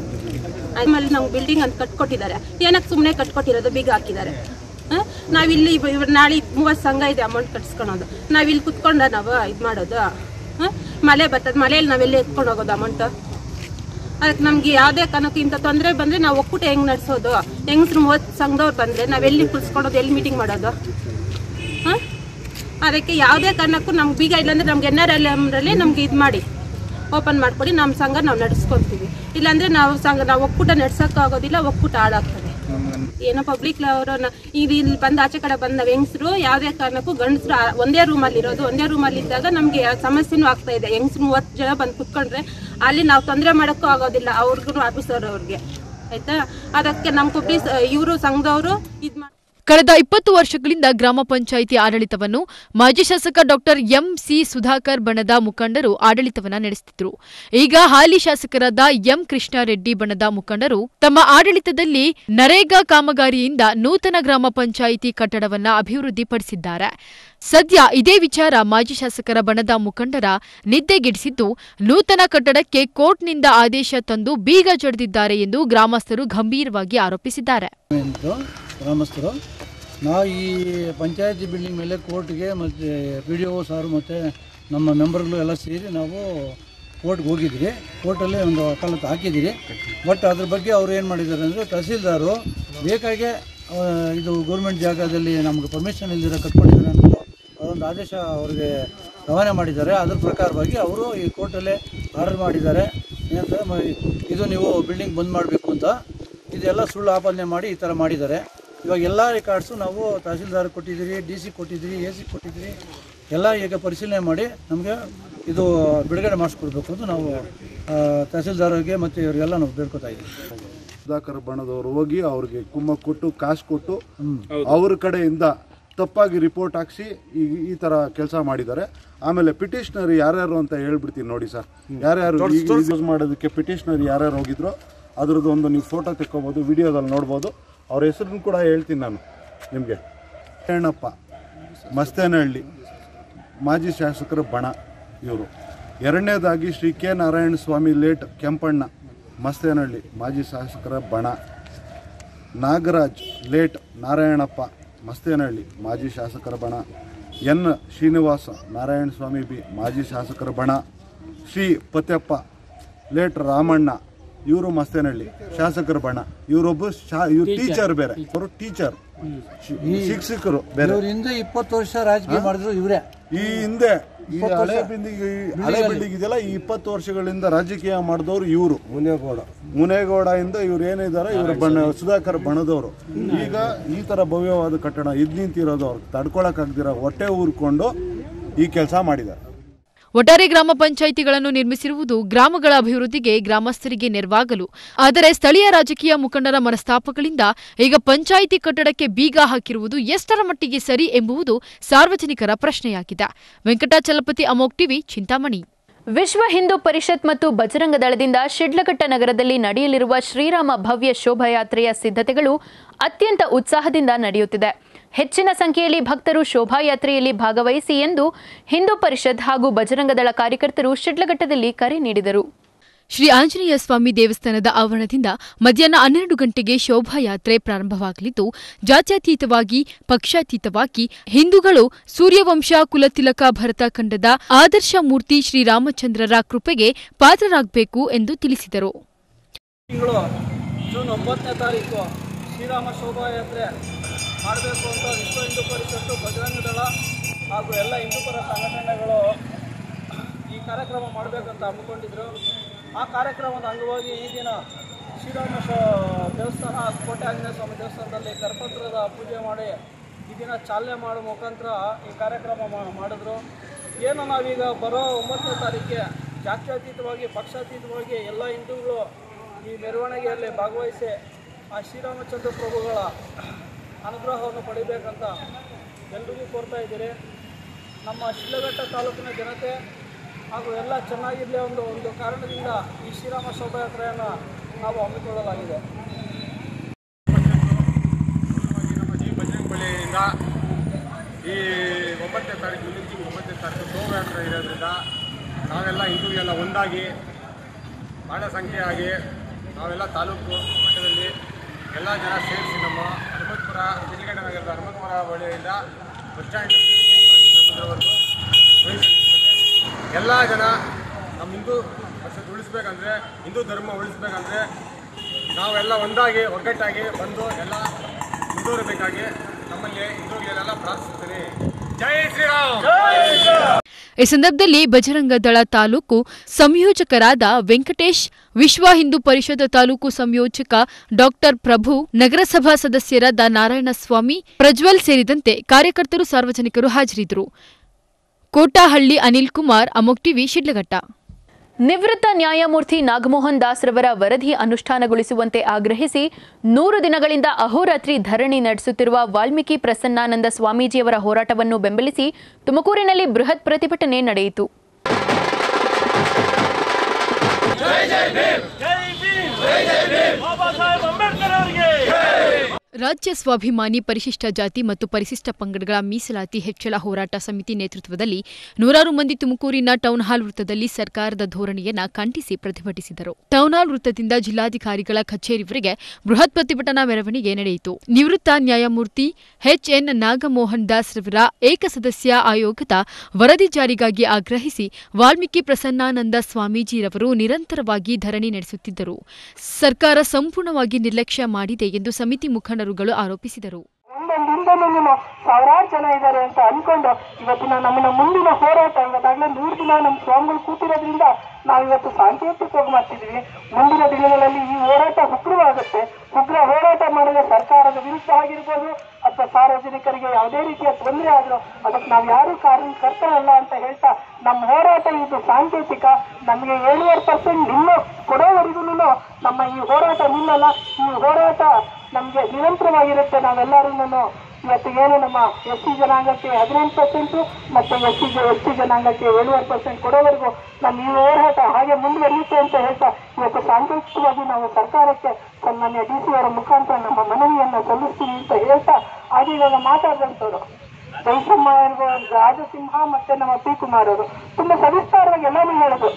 ಆಮೇಲೆ ನಮ್ಗೆ ಬಿಲ್ಡಿಂಗ್ ಅಂತ ಕಟ್ಕೊಟ್ಟಿದ್ದಾರೆ ಏನಕ್ಕೆ ಸುಮ್ಮನೆ ಕಟ್ಕೊಟ್ಟಿರೋದು ಬೀಗ ಹಾಕಿದ್ದಾರೆ ನಾವಿಲ್ಲಿ ಇವ- ಇವ್ರು ನಾಳೆ ಮೂವತ್ತು ಸಂಘ ಇದೆ ಅಮೌಂಟ್ ಕಟ್ಸ್ಕೊಳೋದು ನಾವಿಲ್ಲಿ ಕುತ್ಕೊಂಡ ನಾವು ಇದು ಮಾಡೋದು ಹ? ಮಳೆ ಬರ್ತದೆ ಮಳೆಯಲ್ಲಿ ನಾವೆಲ್ಲಿ ಎತ್ಕೊಂಡು ಹೋಗೋದು ಅಮೌಂಟು ಅದಕ್ಕೆ ನಮ್ಗೆ ಯಾವುದೇ ಕಾರಣಕ್ಕೂ ಇಂಥ ತೊಂದರೆ ಬಂದರೆ ನಾವು ಒಕ್ಕೂಟ ಹೆಂಗೆ ನಡೆಸೋದು ಹೆಂಗಸ್ರು ಮೂವತ್ತು ಸಂಘದವ್ರು ಬಂದರೆ ನಾವೆಲ್ಲಿ ಕುಳಿಸ್ಕೊಳೋದು ಎಲ್ಲಿ ಮೀಟಿಂಗ್ ಮಾಡೋದು ಹಾಂ ಅದಕ್ಕೆ ಯಾವುದೇ ಕಾರಣಕ್ಕೂ ನಮ್ಗೆ ಬೀಗ ಇಲ್ಲಾಂದ್ರೆ ನಮ್ಗೆ ಎನ್ ಆರ್ ಎಲ್ ಎಮ್ರಲ್ಲಿ ನಮ್ಗೆ ಇದು ಮಾಡಿ ಓಪನ್ ಮಾಡ್ಕೊಡಿ ನಮ್ಮ ಸಂಘ ನಾವು ನಡೆಸ್ಕೊತೀವಿ ಇಲ್ಲಾಂದರೆ ನಾವು ಸಂಘ ನಾವು ಒಕ್ಕೂಟ ನಡ್ಸೋಕ್ಕಾಗೋದಿಲ್ಲ ಒಕ್ಕೂಟ ಹಾಳಾಗ್ತದೆ ಏನೋ ಪಬ್ಲಿಕ್ ಅವರು ಇದು ಇಲ್ಲಿ ಬಂದು ಆಚೆ ಕಡೆ ಬಂದ ನಾವು ಹೆಂಗಸರು ಯಾವುದೇ ಕಾರಣಕ್ಕೂ ಗಂಡಸರು ಒಂದೇ ರೂಮಲ್ಲಿ ಇರೋದು ಒಂದೇ ರೂಮಲ್ಲಿ ಇದ್ದಾಗ ನಮಗೆ ಸಮಸ್ಯೆನೂ ಆಗ್ತಾ ಇದೆ ಹೆಂಗಸರು ಮೂವತ್ತು ಜನ ಬಂದು ಕುತ್ಕೊಂಡ್ರೆ ಅಲ್ಲಿ ನಾವು ತೊಂದರೆ ಮಾಡೋಕ್ಕೂ ಆಗೋದಿಲ್ಲ ಅವ್ರಿಗೂ ಆಫೀಸರ್ ಅವ್ರಿಗೆ ಆಯ್ತಾ ಅದಕ್ಕೆ ನಮ್ಮ ಕೊಬ್ಬರಿ ಇವರು ಸಂಘದವರು ಇದು ಮಾಡಿ ಕಳೆದ ಇಪ್ಪತ್ತು ವರ್ಷಗಳಿಂದ ಗ್ರಾಮ ಪಂಚಾಯಿತಿ ಆಡಳಿತವನ್ನು ಮಾಜಿ ಶಾಸಕ ಡಾಕ್ಟರ್ ಎಂ ಸಿ ಸುಧಾಕರ್ ಬಣದ ಮುಖಂಡರು ಆಡಳಿತವನ್ನ ನಡೆಸುತ್ತಿದ್ರು ಈಗ ಹಾಲಿ ಶಾಸಕರಾದ ಎಂ ಕೃಷ್ಣಾರೆಡ್ಡಿ ಬಣದ ಮುಖಂಡರು ತಮ್ಮ ಆಡಳಿತದಲ್ಲಿ ನರೇಗಾ ಕಾಮಗಾರಿಯಿಂದ ನೂತನ ಗ್ರಾಮ ಪಂಚಾಯಿತಿ ಕಟ್ಟಡವನ್ನ ಅಭಿವೃದ್ಧಿಪಡಿಸಿದ್ದಾರೆ ಸದ್ಯ ಇದೇ ವಿಚಾರ ಮಾಜಿ ಶಾಸಕರ ಬಣದ ಮುಖಂಡರ ನಿದ್ದೆಗೆಡಿಸಿದ್ದು ನೂತನ ಕಟ್ಟಡಕ್ಕೆ ಕೋರ್ಟ್ನಿಂದ ಆದೇಶ ತಂದು ಬೀಗ ಜಡಿದಿದ್ದಾರೆ ಎಂದು ಗ್ರಾಮಸ್ಥರು ಗಂಭೀರವಾಗಿ ಆರೋಪಿಸಿದ್ದಾರೆ ಎಂದು ಗ್ರಾಮಸ್ಥರು ನಾವು ಈ ಪಂಚಾಯತಿ ಬಿಲ್ಡಿಂಗ್ ಮೇಲೆ ಕೋರ್ಟ್ಗೆ ಮತ್ತು ಪಿ ಡಿ ಒ ಸಾರು ಮತ್ತು ನಮ್ಮ ಮೆಂಬರ್ಗಳು ಎಲ್ಲ ಸೇರಿ ನಾವು ಕೋರ್ಟ್ಗೆ ಹೋಗಿದ್ರಿ ಕೋರ್ಟಲ್ಲಿ ಒಂದು ವಕಾಲತ್ತು ಹಾಕಿದ್ದೀರಿ ಬಟ್ ಅದ್ರ ಬಗ್ಗೆ ಅವ್ರು ಏನು ಮಾಡಿದ್ದಾರೆ ಅಂದರೆ ತಹಸೀಲ್ದಾರು ಬೇಕಾಗೆ ಆ, ಇದು ಗೌರ್ಮೆಂಟ್ ಜಾಗದಲ್ಲಿ ನಮ್ಗೆ ಪರ್ಮಿಷನ್ ಇಲ್ದಿರ ಕಟ್ಕೊಂಡಿದ್ದಾರೆ ಅಂದ್ಬಿಟ್ಟು ಅದೊಂದು ಒಂದು ಆದೇಶ ಅವರಿಗೆ ರವಾನೆ ಮಾಡಿದ್ದಾರೆ ಅದ್ರ ಪ್ರಕಾರವಾಗಿ ಅವರು ಈ ಕೋರ್ಟಲ್ಲೇ ಆರ್ಡರ್ ಮಾಡಿದ್ದಾರೆ ಏನಂತ ಮ- ಇದು ನೀವು ಬಿಲ್ಡಿಂಗ್ ಬಂದ್ ಮಾಡಬೇಕು ಅಂತ ಇದೆಲ್ಲ ಸುಳ್ಳು ಆಪಾದನೆ ಮಾಡಿ ಈ ಥರ ಮಾಡಿದ್ದಾರೆ ಇವಾಗ ಎಲ್ಲ ರೆಕಾರ್ಡ್ಸು ನಾವು ತಹಸೀಲ್ದಾರ್ ಕೊಟ್ಟಿದ್ದೀರಿ ಡಿ ಸಿ ಕೊಟ್ಟಿದ್ದೀರಿ ಎ ಸಿ ಕೊಟ್ಟಿದ್ದೀರಿ ಎಲ್ಲ ಈಗ ಪರಿಶೀಲನೆ ಮಾಡಿ ನಮಗೆ ಇದು ಬಿಡುಗಡೆ ಮಾಡಿಸ್ಕೊಡ್ಬೇಕು ಅಂತ ನಾವು ಆ, ತಹಸೀಲ್ದಾರ್ಗೆ ಮತ್ತು ಇವರಿಗೆಲ್ಲ ನಾವು ಬೇಡ್ಕೊತಾ ಇದ್ದೀವಿ ಸುಧಾಕರ್ ಬಣದವರು ಹೋಗಿ ಅವ್ರಿಗೆ ಕುಮ್ಮ ಕೊಟ್ಟು ಕಾಸು ಕೊಟ್ಟು ಅವ್ರ ಕಡೆಯಿಂದ ತಪ್ಪಾಗಿ ರಿಪೋರ್ಟ್ ಹಾಕ್ಸಿ ಈ ಈ ಥರ ಕೆಲಸ ಮಾಡಿದ್ದಾರೆ ಆಮೇಲೆ ಪಿಟಿಷನರ್ ಯಾರ್ಯಾರು ಅಂತ ಹೇಳ್ಬಿಡ್ತೀನಿ ನೋಡಿ ಸರ್ ಯಾರ್ಯಾರು ಯೂಸ್ ಮಾಡೋದಕ್ಕೆ ಪಿಟಿಷನರ್ ಯಾರ್ಯಾರು ಹೋಗಿದ್ರು ಅದ್ರದ್ದು ಒಂದು ನೀವು ಫೋಟೋ ತೆಕ್ಕೋಬೋದು ವಿಡಿಯೋದಲ್ಲಿ ನೋಡ್ಬೋದು ಅವ್ರ ಹೆಸರನ್ನು ಕೂಡ ಹೇಳ್ತೀನಿ ನಾನು ನಿಮಗೆ ರೇಣಪ್ಪ ಮಸ್ತೇನಹಳ್ಳಿ ಮಾಜಿ ಶಾಸಕರ ಬಣ ಇವರು ಎರಡನೇದಾಗಿ ಶ್ರೀ ಕೆ ನಾರಾಯಣ ಸ್ವಾಮಿ ಲೇಟ್ ಕೆಂಪಣ್ಣ ಮಸ್ತೇನಹಳ್ಳಿ ಮಾಜಿ ಶಾಸಕರ ಬಣ ನಾಗರಾಜ್ ಲೇಟ್ ನಾರಾಯಣಪ್ಪ ಮಸ್ತೇನಹಳ್ಳಿ ಮಾಜಿ ಶಾಸಕರ ಬಣ ಎನ್ ಶ್ರೀನಿವಾಸ ನಾರಾಯಣ ಸ್ವಾಮಿ ಬಿ ಮಾಜಿ ಶಾಸಕರ ಬಣ ಶ್ರೀ ಪತ್ಯಪ್ಪ ಲೇಟ್ ರಾಮಣ್ಣ ಇವರು ಮಸ್ತೇನಹಳ್ಳಿ ಶಾಸಕರ ಬಣ ಇವರೊಬ್ಬ ಶಾ ಇವ್ರು ಟೀಚರ್ ಬೇರೆ ಅವರು ಟೀಚರ್ ಶಿಕ್ಷಕರು ಬೇರೆ ಇವ್ರ ಹಿಂದೆ ಇಪ್ಪತ್ತು ವರ್ಷ ರಾಜಕೀಯ ಮಾಡಿದ್ರು ಇವರೇ ಈ ಹಿಂದೆ ಈ ಇಪ್ಪತ್ತು ಹಳೆ ವರ್ಷ. ಬಿಲ್ಡಿಂಗ್ ಹಳೆ ಬಿಲ್ಡಿಂಗಲ್ಲಿ. ಬಿಲ್ಡಿಂಗ್ ಇದೆಯಲ್ಲ ಈ ಇಪ್ಪತ್ತು ವರ್ಷಗಳಿಂದ ರಾಜಕೀಯ ಮಾಡಿದವರು ಇವರು ಮುನೇಗೌಡ ಮುನೇಗೌಡ ಇಂದ ಇವ್ರು ಏನಿದ್ದಾರೆ ಇವರು ಬಣ್ಣ ಸುಧಾಕರ್ ಬಣದವರು ಈಗ ಈ ತರ ಭವ್ಯವಾದ ಕಟ್ಟಡ ಇದ್ ನಿಂತಿರೋದು ಅವ್ರು ತಡ್ಕೊಳಕ್ ಆಗ್ದಿರ ಹೊಟ್ಟೆ ಊರ್ಕೊಂಡು ಈ ಕೆಲಸ ಮಾಡಿದ್ದಾರೆ ಒಟ್ಟಾರೆ ಗ್ರಾಮ ಪಂಚಾಯಿತಿಗಳನ್ನು ನಿರ್ಮಿಸಿರುವುದು ಗ್ರಾಮಗಳ ಅಭಿವೃದ್ಧಿಗೆ ಗ್ರಾಮಸ್ಥರಿಗೆ ನೆರವಾಗಲು ಆದರೆ ಸ್ಥಳೀಯ ರಾಜಕೀಯ ಮುಖಂಡರ ಮನಸ್ತಾಪಗಳಿಂದ ಈಗ ಪಂಚಾಯಿತಿ ಕಟ್ಟಡಕ್ಕೆ ಬೀಗ ಹಾಕಿರುವುದು ಎಷ್ಟರ ಮಟ್ಟಿಗೆ ಸರಿ ಎಂಬುದು ಸಾರ್ವಜನಿಕರ ಪ್ರಶ್ನೆಯಾಗಿದೆ ವೆಂಕಟಾಚಲಪತಿ ಅಮೋಕ್ ಟಿವಿ ಚಿಂತಾಮಣಿ ವಿಶ್ವ ಹಿಂದೂ ಪರಿಷತ್ ಮತ್ತು ಬಜರಂಗ ದಳದಿಂದ ಶಿಡ್ಲಘಟ್ಟ ನಗರದಲ್ಲಿ ನಡೆಯಲಿರುವ ಶ್ರೀರಾಮ ಭವ್ಯ ಶೋಭಾಯಾತ್ರೆಯ ಸಿದ್ಧತೆಗಳು ಅತ್ಯಂತ ಉತ್ಸಾಹದಿಂದ ನಡೆಯುತ್ತಿದೆ ಹೆಚ್ಚಿನ ಸಂಖ್ಯೆಯಲ್ಲಿ ಭಕ್ತರು ಶೋಭಾಯಾತ್ರೆಯಲ್ಲಿ ಭಾಗವಹಿಸಿ ಎಂದು ಹಿಂದೂ ಪರಿಷತ್ ಹಾಗೂ ಬಜರಂಗ ದಳ ಕಾರ್ಯಕರ್ತರು ಶಿಡ್ಲಘಟ್ಟದಲ್ಲಿ ಕರೆ ನೀಡಿದರು ಶ್ರೀ ಆಂಜನೇಯ ಸ್ವಾಮಿ ದೇವಸ್ಥಾನದ ಆವರಣದಿಂದ ಮಧ್ಯಾಹ್ನ ಹನ್ನೆರಡು ಗಂಟೆಗೆ ಶೋಭಾಯಾತ್ರೆ ಪ್ರಾರಂಭವಾಗಲಿದ್ದು ಜಾತ್ಯತೀತವಾಗಿ ಪಕ್ಷಾತೀತವಾಗಿ ಹಿಂದೂಗಳು ಸೂರ್ಯವಂಶ ಕುಲತಿಲಕ ಭರತ ಖಂಡದ ಆದರ್ಶ ಮೂರ್ತಿ ಶ್ರೀರಾಮಚಂದ್ರರ ಕೃಪೆಗೆ ಪಾತ್ರರಾಗಬೇಕು ಎಂದು ತಿಳಿಸಿದರು ತಿಂಗಳು ಜೂನ್ ಒಂಬತ್ತನೇ ತಾರೀಕು ಶ್ರೀರಾಮ ಶೋಭಾಯಾತ್ರೆ ಮಾಡಬೇಕು ಅಂತ ವಿಶ್ವ ಹಿಂದೂ ಪರಿಷತ್ತು ಬಜರಂಗ ದಳ ಹಾಗೂ ಎಲ್ಲ ಹಿಂದೂಪರ ಸಂಘಟನೆಗಳು ಈ ಕಾರ್ಯಕ್ರಮ ಮಾಡಬೇಕಂತ ಹಮ್ಮಿಕೊಂಡಿದ್ರು ಆ ಕಾರ್ಯಕ್ರಮದ ಅಂಗವಾಗಿ ಈ ದಿನ ಶ್ರೀರಾಮ ಶ ದೇವಸ್ಥಾನ ಕೋಟೆ ಆಂಜನೇಯ ಸ್ವಾಮಿ ದೇವಸ್ಥಾನದಲ್ಲಿ ಕರಪತ್ರದ ಪೂಜೆ ಮಾಡಿ ಈ ದಿನ ಚಾಲನೆ ಮಾಡೋ ಮುಖಾಂತರ ಈ ಕಾರ್ಯಕ್ರಮ ಮಾ- ಮಾಡಿದ್ರು ಏನು ನಾವೀಗ ಬರೋ ಒಂಬತ್ತನೇ ತಾರೀಕಿಗೆ ಜಾತ್ಯತೀತವಾಗಿ ಪಕ್ಷಾತೀತವಾಗಿ ಎಲ್ಲ ಹಿಂದೂಗಳು ಈ ಮೆರವಣಿಗೆಯಲ್ಲಿ ಭಾಗವಹಿಸಿ ಆ ಶ್ರೀರಾಮಚಂದ್ರ ಪ್ರಭುಗಳ ಅನುಗ್ರಹವನ್ನು ಪಡಿಬೇಕಂತ ಎಲ್ರಿಗೂ ಕೋರ್ತಾ ಇದ್ದೀರಿ ನಮ್ಮ ಶಿಡ್ಲಘಟ್ಟ ತಾಲೂಕಿನ ಜನತೆ ಹಾಗೂ ಎಲ್ಲ ಚೆನ್ನಾಗಿರಲಿ ಒಂದು ಒಂದು ಕಾರಣದಿಂದ ಈ ಶ್ರೀರಾಮ ಶೋಭಾಯಾತ್ರೆಯನ್ನು ನಾವು ಹಮ್ಮಿಕೊಳ್ಳಲಾಗಿದೆ ಬಳಿಯಿಂದ ಈ ಒಂಬತ್ತನೇ ತಾರೀಕು ಮುಂದಿನ ತಿಂಗಳು ಒಂಬತ್ತನೇ ತಾರೀಕು ಶೋಭಾಯಾತ್ರೆ ಇರೋದ್ರಿಂದ ನಾವೆಲ್ಲ ಹಿಂದೂಗಳೆಲ್ಲ ಒಂದಾಗಿ ಬಹಳ ಸಂಖ್ಯೆಯಾಗಿ ನಾವೆಲ್ಲ ತಾಲೂಕು ಮಟ್ಟದಲ್ಲಿ ಎಲ್ಲ ಜನ ಸೇರಿಸಿ ನಮ್ಮ ಹನುಮಂತಪುರ ಬಿಲ್ಗಡ ನಗರದ ಹನುಮಂತಪುರ ಬಳಿಯಿಂದ ಬಸ್ ಸ್ಟ್ಯಾಂಡ್ ಸಮುದ್ರವರೆಗೂ ಎಲ್ಲ ಜನ ನಮ್ಮ ಹಿಂದೂ ಪರಿಷತ್ ಉಳಿಸ್ಬೇಕಂದ್ರೆ ಹಿಂದೂ ಧರ್ಮ ಉಳಿಸ್ಬೇಕಂದ್ರೆ ನಾವೆಲ್ಲ ಒಂದಾಗಿ ಒಗ್ಗಟ್ಟಾಗಿ ಬಂದು ಎಲ್ಲ ಮುಂದುವರಬೇಕಾಗಿ ನಮ್ಮಲ್ಲಿ ಹಿಂದೂಗಳೆಲ್ಲ ಪ್ರಾರ್ಥಿಸ್ತೀನಿ ಜೈ ಶ್ರೀರಾಮ್ ಈ ಸಂದರ್ಭದಲ್ಲಿ ಬಜರಂಗ ದಳ ತಾಲೂಕು ಸಂಯೋಜಕರಾದ ವೆಂಕಟೇಶ್ ವಿಶ್ವ ಹಿಂದೂ ಪರಿಷತ್ ತಾಲೂಕು ಸಂಯೋಜಕ ಡಾಕ್ಟರ್ ಪ್ರಭು ನಗರಸಭಾ ಸದಸ್ಯರಾದ ನಾರಾಯಣಸ್ವಾಮಿ ಪ್ರಜ್ವಲ್ ಸೇರಿದಂತೆ ಕಾರ್ಯಕರ್ತರು ಸಾರ್ವಜನಿಕರು ಹಾಜರಿದ್ದರು ಕೋಟಾಹಳ್ಳಿ ಅನಿಲ್ ಕುಮಾರ್ ಅಮೋಕ್ ಟಿವಿ ಶಿಡ್ಲಘಟ್ಟ ನಿವೃತ್ತ ನ್ಯಾಯಮೂರ್ತಿ ನಾಗಮೋಹನ್ ದಾಸ್ ರವರ ವರದಿ ಅನುಷ್ಠಾನಗೊಳಿಸುವಂತೆ ಆಗ್ರಹಿಸಿ ನೂರು ದಿನಗಳಿಂದ ಅಹೋರಾತ್ರಿ ಧರಣಿ ನಡೆಸುತ್ತಿರುವ ವಾಲ್ಮೀಕಿ ಪ್ರಸನ್ನಾನಂದ ಸ್ವಾಮೀಜಿಯವರ ಹೋರಾಟವನ್ನು ಬೆಂಬಲಿಸಿ ತುಮಕೂರಿನಲ್ಲಿ ಬೃಹತ್ ಪ್ರತಿಭಟನೆ ನಡೆಯಿತು ರಾಜ್ಯ ಸ್ವಾಭಿಮಾನಿ ಪರಿಶಿಷ್ಟ ಜಾತಿ ಮತ್ತು ಪರಿಶಿಷ್ಟ ಪಂಗಡಗಳ ಮೀಸಲಾತಿ ಹೆಚ್ಚಳ ಹೋರಾಟ ಸಮಿತಿ ನೇತೃತ್ವದಲ್ಲಿ ನೂರಾರು ಮಂದಿ ತುಮಕೂರಿನ ಟೌನ್ ಹಾಲ್ ವೃತ್ತದಲ್ಲಿ ಸರ್ಕಾರದ ಧೋರಣೆಯನ್ನ ಖಂಡಿಸಿ ಪ್ರತಿಭಟಿಸಿದರು ಟೌನ್ ಹಾಲ್ ವೃತ್ತದಿಂದ ಜಿಲ್ಲಾಧಿಕಾರಿಗಳ ಕಚೇರಿವರೆಗೆ ಬೃಹತ್ ಪ್ರತಿಭಟನಾ ಮೆರವಣಿಗೆ ನಡೆಯಿತು ನಿವೃತ್ತ ನ್ಯಾಯಮೂರ್ತಿ ಎಚ್ಎನ್ ನಾಗಮೋಹನ್ ದಾಸ್ ರವರ ಏಕಸದಸ್ಯ ಆಯೋಗದ ವರದಿ ಜಾರಿಗಾಗಿ ಆಗ್ರಹಿಸಿ ವಾಲ್ಮೀಕಿ ಪ್ರಸನ್ನಾನಂದ ಸ್ವಾಮೀಜಿರವರು ನಿರಂತರವಾಗಿ ಧರಣಿ ನಡೆಸುತ್ತಿದ್ದರು ಸರ್ಕಾರ ಸಂಪೂರ್ಣವಾಗಿ ನಿರ್ಲಕ್ಷ್ಯ ಮಾಡಿದೆ ಎಂದು ಸಮಿತಿ ಮುಖಂಡರುಗಳು ಆರೋಪಿಸಿದರು ಬಂದಿಂದನೂ ಸಾವಿರಾರು ಜನ ಇದ್ದಾರೆ ಅಂತ ಅನ್ಕೊಂಡು ಇವತ್ತಿನ ನಮ್ಮನ್ನ ಮುಂದಿನ ಹೋರಾಟ ಇವತ್ತಾಗ್ಲೇ ನೂರು ದಿನ ನಮ್ಮ ಸ್ವಾಮಿಗಳು ಕೂತಿರೋದ್ರಿಂದ ನಾವು ಇವತ್ತು ಸಾಂಕೇತಿಕವಾಗಿ ಮಾಡ್ತಿದ್ವಿ ಮುಂದಿನ ದಿನಗಳಲ್ಲಿ ಈ ಹೋರಾಟ ಉಗ್ರವಾಗುತ್ತೆ ಉಗ್ರ ಹೋರಾಟ ಮಾಡಿದ್ರೆ ಸರ್ಕಾರದ ವಿರುದ್ಧ ಆಗಿರ್ಬೋದು ಅಥವಾ ಸಾರ್ವಜನಿಕರಿಗೆ ಯಾವುದೇ ರೀತಿಯ ತೊಂದರೆ ಆದ್ರೂ ಅದಕ್ಕೆ ನಾವು ಯಾರು ಕಾರಣಕರ್ತರಲ್ಲ ಅಂತ ಹೇಳ್ತಾ ನಮ್ಮ ಹೋರಾಟ ಇದು ಸಾಂಕೇತಿಕ ನಮಗೆ ಏಳುವರೆ ಪರ್ಸೆಂಟ್ ನಿಲ್ಲ ಕೊಡೋವರೆಗೂ ನಮ್ಮ ಈ ಹೋರಾಟ ನಿಲ್ಲಲ್ಲ ಈ ಹೋರಾಟ ನಮಗೆ ನಿರಂತರವಾಗಿರುತ್ತೆ ನಾವೆಲ್ಲರೂ ಇವತ್ತು ಏನು ನಮ್ಮ ಎಸ್ ಸಿ ಜನಾಂಗಕ್ಕೆ ಹದಿನೆಂಟು ಪರ್ಸೆಂಟು ಮತ್ತು ಎಸ್ ಸಿ ಎಸ್ ಟಿ ಜನಾಂಗಕ್ಕೆ ಏಳುವರೆ ಪರ್ಸೆಂಟ್ ಕೊಡೋವರೆಗೂ ನಮ್ಮ ಈ ಹೋರಾಟ ಹಾಗೆ ಮುಂದುವರಿಯುತ್ತೆ ಅಂತ ಹೇಳ್ತಾ ಇವತ್ತು ಸಾಂಕೇತಿಕವಾಗಿ ನಾವು ಸರ್ಕಾರಕ್ಕೆ ಸನ್ಮಾನ್ಯ ಡಿ ಸಿ ಅವರ ಮುಖಾಂತರ ನಮ್ಮ ಮನವಿಯನ್ನ ಸಲ್ಲಿಸ್ತೀವಿ ಅಂತ ಹೇಳ್ತಾ ಹಾಗೆ ಇವಾಗ ಮಾತಾಡಿದಂಥವ್ರು ಜೈಸಮ್ಮ ಇರ್ಬೋದು ರಾಜಸಿಂಹ ಮತ್ತೆ ನಮ್ಮ ಪಿ ಕುಮಾರ್ ಅವರು ತುಂಬಾ ಸವಿಸ್ತಾರವಾಗಿ ಎಲ್ಲಾನು ಹೇಳಿದ್ರು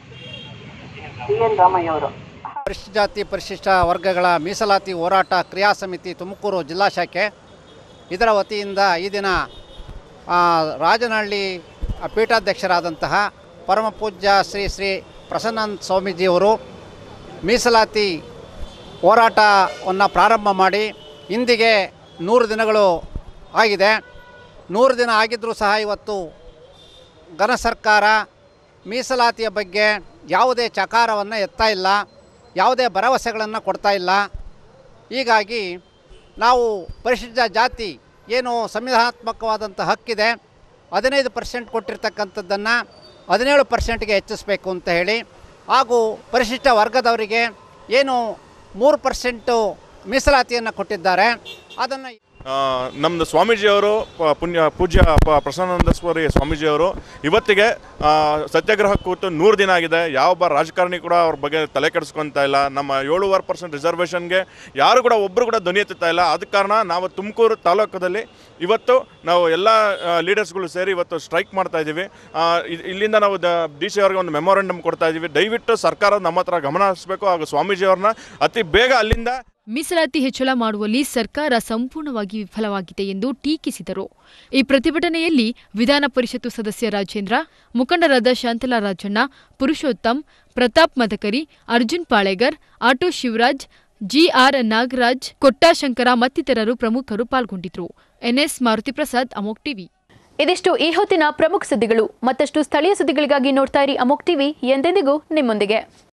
ಡಿ ಎನ್ ರಾಮಯ್ಯ ಅವರು ಪರಿಶಿಷ್ಟ ಜಾತಿ ಪರಿಶಿಷ್ಟ ವರ್ಗಗಳ ಮೀಸಲಾತಿ ಹೋರಾಟ ಕ್ರಿಯಾ ಸಮಿತಿ ತುಮಕೂರು ಜಿಲ್ಲಾ ಶಾಖೆ ಇದರ ವತಿಯಿಂದ ಈ ದಿನ ಆ, ರಾಜನಹಳ್ಳಿ ಪೀಠಾಧ್ಯಕ್ಷರಾದಂತಹ ಪರಮ ಪೂಜ್ಯ ಶ್ರೀ ಶ್ರೀ ಪ್ರಸನ್ನಾನಂದ ಸ್ವಾಮೀಜಿಯವರು ಮೀಸಲಾತಿ ಹೋರಾಟವನ್ನು ಪ್ರಾರಂಭ ಮಾಡಿ ಇಂದಿಗೆ ನೂರು ದಿನಗಳು ಆಗಿದೆ ನೂರು ದಿನ ಆಗಿದ್ದರೂ ಸಹ ಇವತ್ತು ಘನ ಸರ್ಕಾರ ಮೀಸಲಾತಿಯ ಬಗ್ಗೆ ಯಾವುದೇ ಚಕಾರವನ್ನು ಎತ್ತಾ ಇಲ್ಲ ಯಾವುದೇ ಭರವಸೆಗಳನ್ನು ಕೊಡ್ತಾ ಇಲ್ಲ ಹೀಗಾಗಿ ನಾವು ಪರಿಶಿಷ್ಟ ಜಾತಿ ಏನು ಸಂವಿಧಾನಾತ್ಮಕವಾದಂಥ ಹಕ್ಕಿದೆ ಹದಿನೈದು ಪರ್ಸೆಂಟ್ ಕೊಟ್ಟಿರ್ತಕ್ಕಂಥದ್ದನ್ನು ಹದಿನೇಳು ಪರ್ಸೆಂಟ್ಗೆ ಹೆಚ್ಚಿಸಬೇಕು ಅಂತ ಹೇಳಿ ಹಾಗೂ ಪರಿಶಿಷ್ಟ ವರ್ಗದವರಿಗೆ ಏನು ಮೂರು ಪರ್ಸೆಂಟು ಮೀಸಲಾತಿಯನ್ನು ಕೊಟ್ಟಿದ್ದಾರೆ ಅದನ್ನು ಆ, ನಮ್ಮದು ಸ್ವಾಮೀಜಿಯವರು ಪ- ಪುಣ್ಯ ಪೂಜ್ಯ ಪ- ಪ್ರಸನ್ನಾನಂದ ಸ್ವಾಮಿ ಸ್ವಾಮೀಜಿಯವರು ಇವತ್ತಿಗೆ ಆ, ಸತ್ಯಾಗ್ರಹ ಕೂತು ನೂರು ದಿನ ಆಗಿದೆ ಯಾವೊಬ್ಬ ರಾಜಕಾರಣಿ ಕೂಡ ಅವ್ರ ಬಗ್ಗೆ ತಲೆ ಕೆಡಿಸ್ಕೊತಾ ಇಲ್ಲ ನಮ್ಮ ಏಳುವರೆ ಪರ್ಸೆಂಟ್ ರಿಸರ್ವೇಷನ್ಗೆ ಯಾರು ಕೂಡ ಒಬ್ಬರು ಕೂಡ ಧ್ವನಿ ಎತ್ತುತ್ತಾ ಇಲ್ಲ ಅದ ಕಾರಣ ನಾವು ತುಮಕೂರು ತಾಲೂಕದಲ್ಲಿ ಇವತ್ತು ನಾವು ಎಲ್ಲ ಲೀಡರ್ಸ್ಗಳು ಸೇರಿ ಇವತ್ತು ಸ್ಟ್ರೈಕ್ ಮಾಡ್ತಾ ಇದ್ದೀವಿ ಆ, ಇ- ಇಲ್ಲಿಂದ ನಾವು ಡಿ ಸಿ ಅವ್ರಿಗೆ ಒಂದು ಮೆಮೊರಂಡಮ್ ಕೊಡ್ತಾ ಇದ್ದೀವಿ ದಯವಿಟ್ಟು ಸರ್ಕಾರ ನಮ್ಮ ಹತ್ರ ಗಮನ ಹರಿಸಬೇಕು ಹಾಗೂ ಸ್ವಾಮೀಜಿಯವ್ರನ್ನ ಅತಿ ಬೇಗ ಅಲ್ಲಿಂದ ಮೀಸಲಾತಿ ಹೆಚ್ಚಳ ಮಾಡುವಲ್ಲಿ ಸರ್ಕಾರ ಸಂಪೂರ್ಣವಾಗಿ ವಿಫಲವಾಗಿದೆ ಎಂದು ಟೀಕಿಸಿದರು ಈ ಪ್ರತಿಭಟನೆಯಲ್ಲಿ ವಿಧಾನ ಪರಿಷತ್ತು ಸದಸ್ಯ ರಾಜೇಂದ್ರ ಮುಖಂಡರಾದ ಶಾಂತಲಾ ರಾಜಣ್ಣ ಪುರುಷೋತ್ತಮ್ ಪ್ರತಾಪ್ ಮದಕರಿ ಅರ್ಜುನ್ ಪಾಳೆಗರ್ ಆಟೋ ಶಿವರಾಜ್ ಜಿಆರ್ ನಾಗರಾಜ್ ಕೊಟ್ಟಾಶಂಕರ ಮತ್ತಿತರರು ಪ್ರಮುಖರು ಪಾಲ್ಗೊಂಡಿದ್ದರು ಎನ್ಎಸ್ ಮಾರುತಿಪ್ರಸಾದ್ ಅಮೋಕ್ ಟಿವಿ ಇದಿಷ್ಟು ಈ ಹೊತ್ತಿನ ಪ್ರಮುಖ ಸುದ್ದಿಗಳು ಮತ್ತಷ್ಟು ಸ್ಥಳೀಯ ಸುದ್ದಿಗಳಿಗಾಗಿ ನೋಡ್ತಾ ಇರಿ ಅಮೋಕ್ ಟಿವಿ ಎಂದೆಂದಿಗೂ ನಿಮ್ಮೊಂದಿಗೆ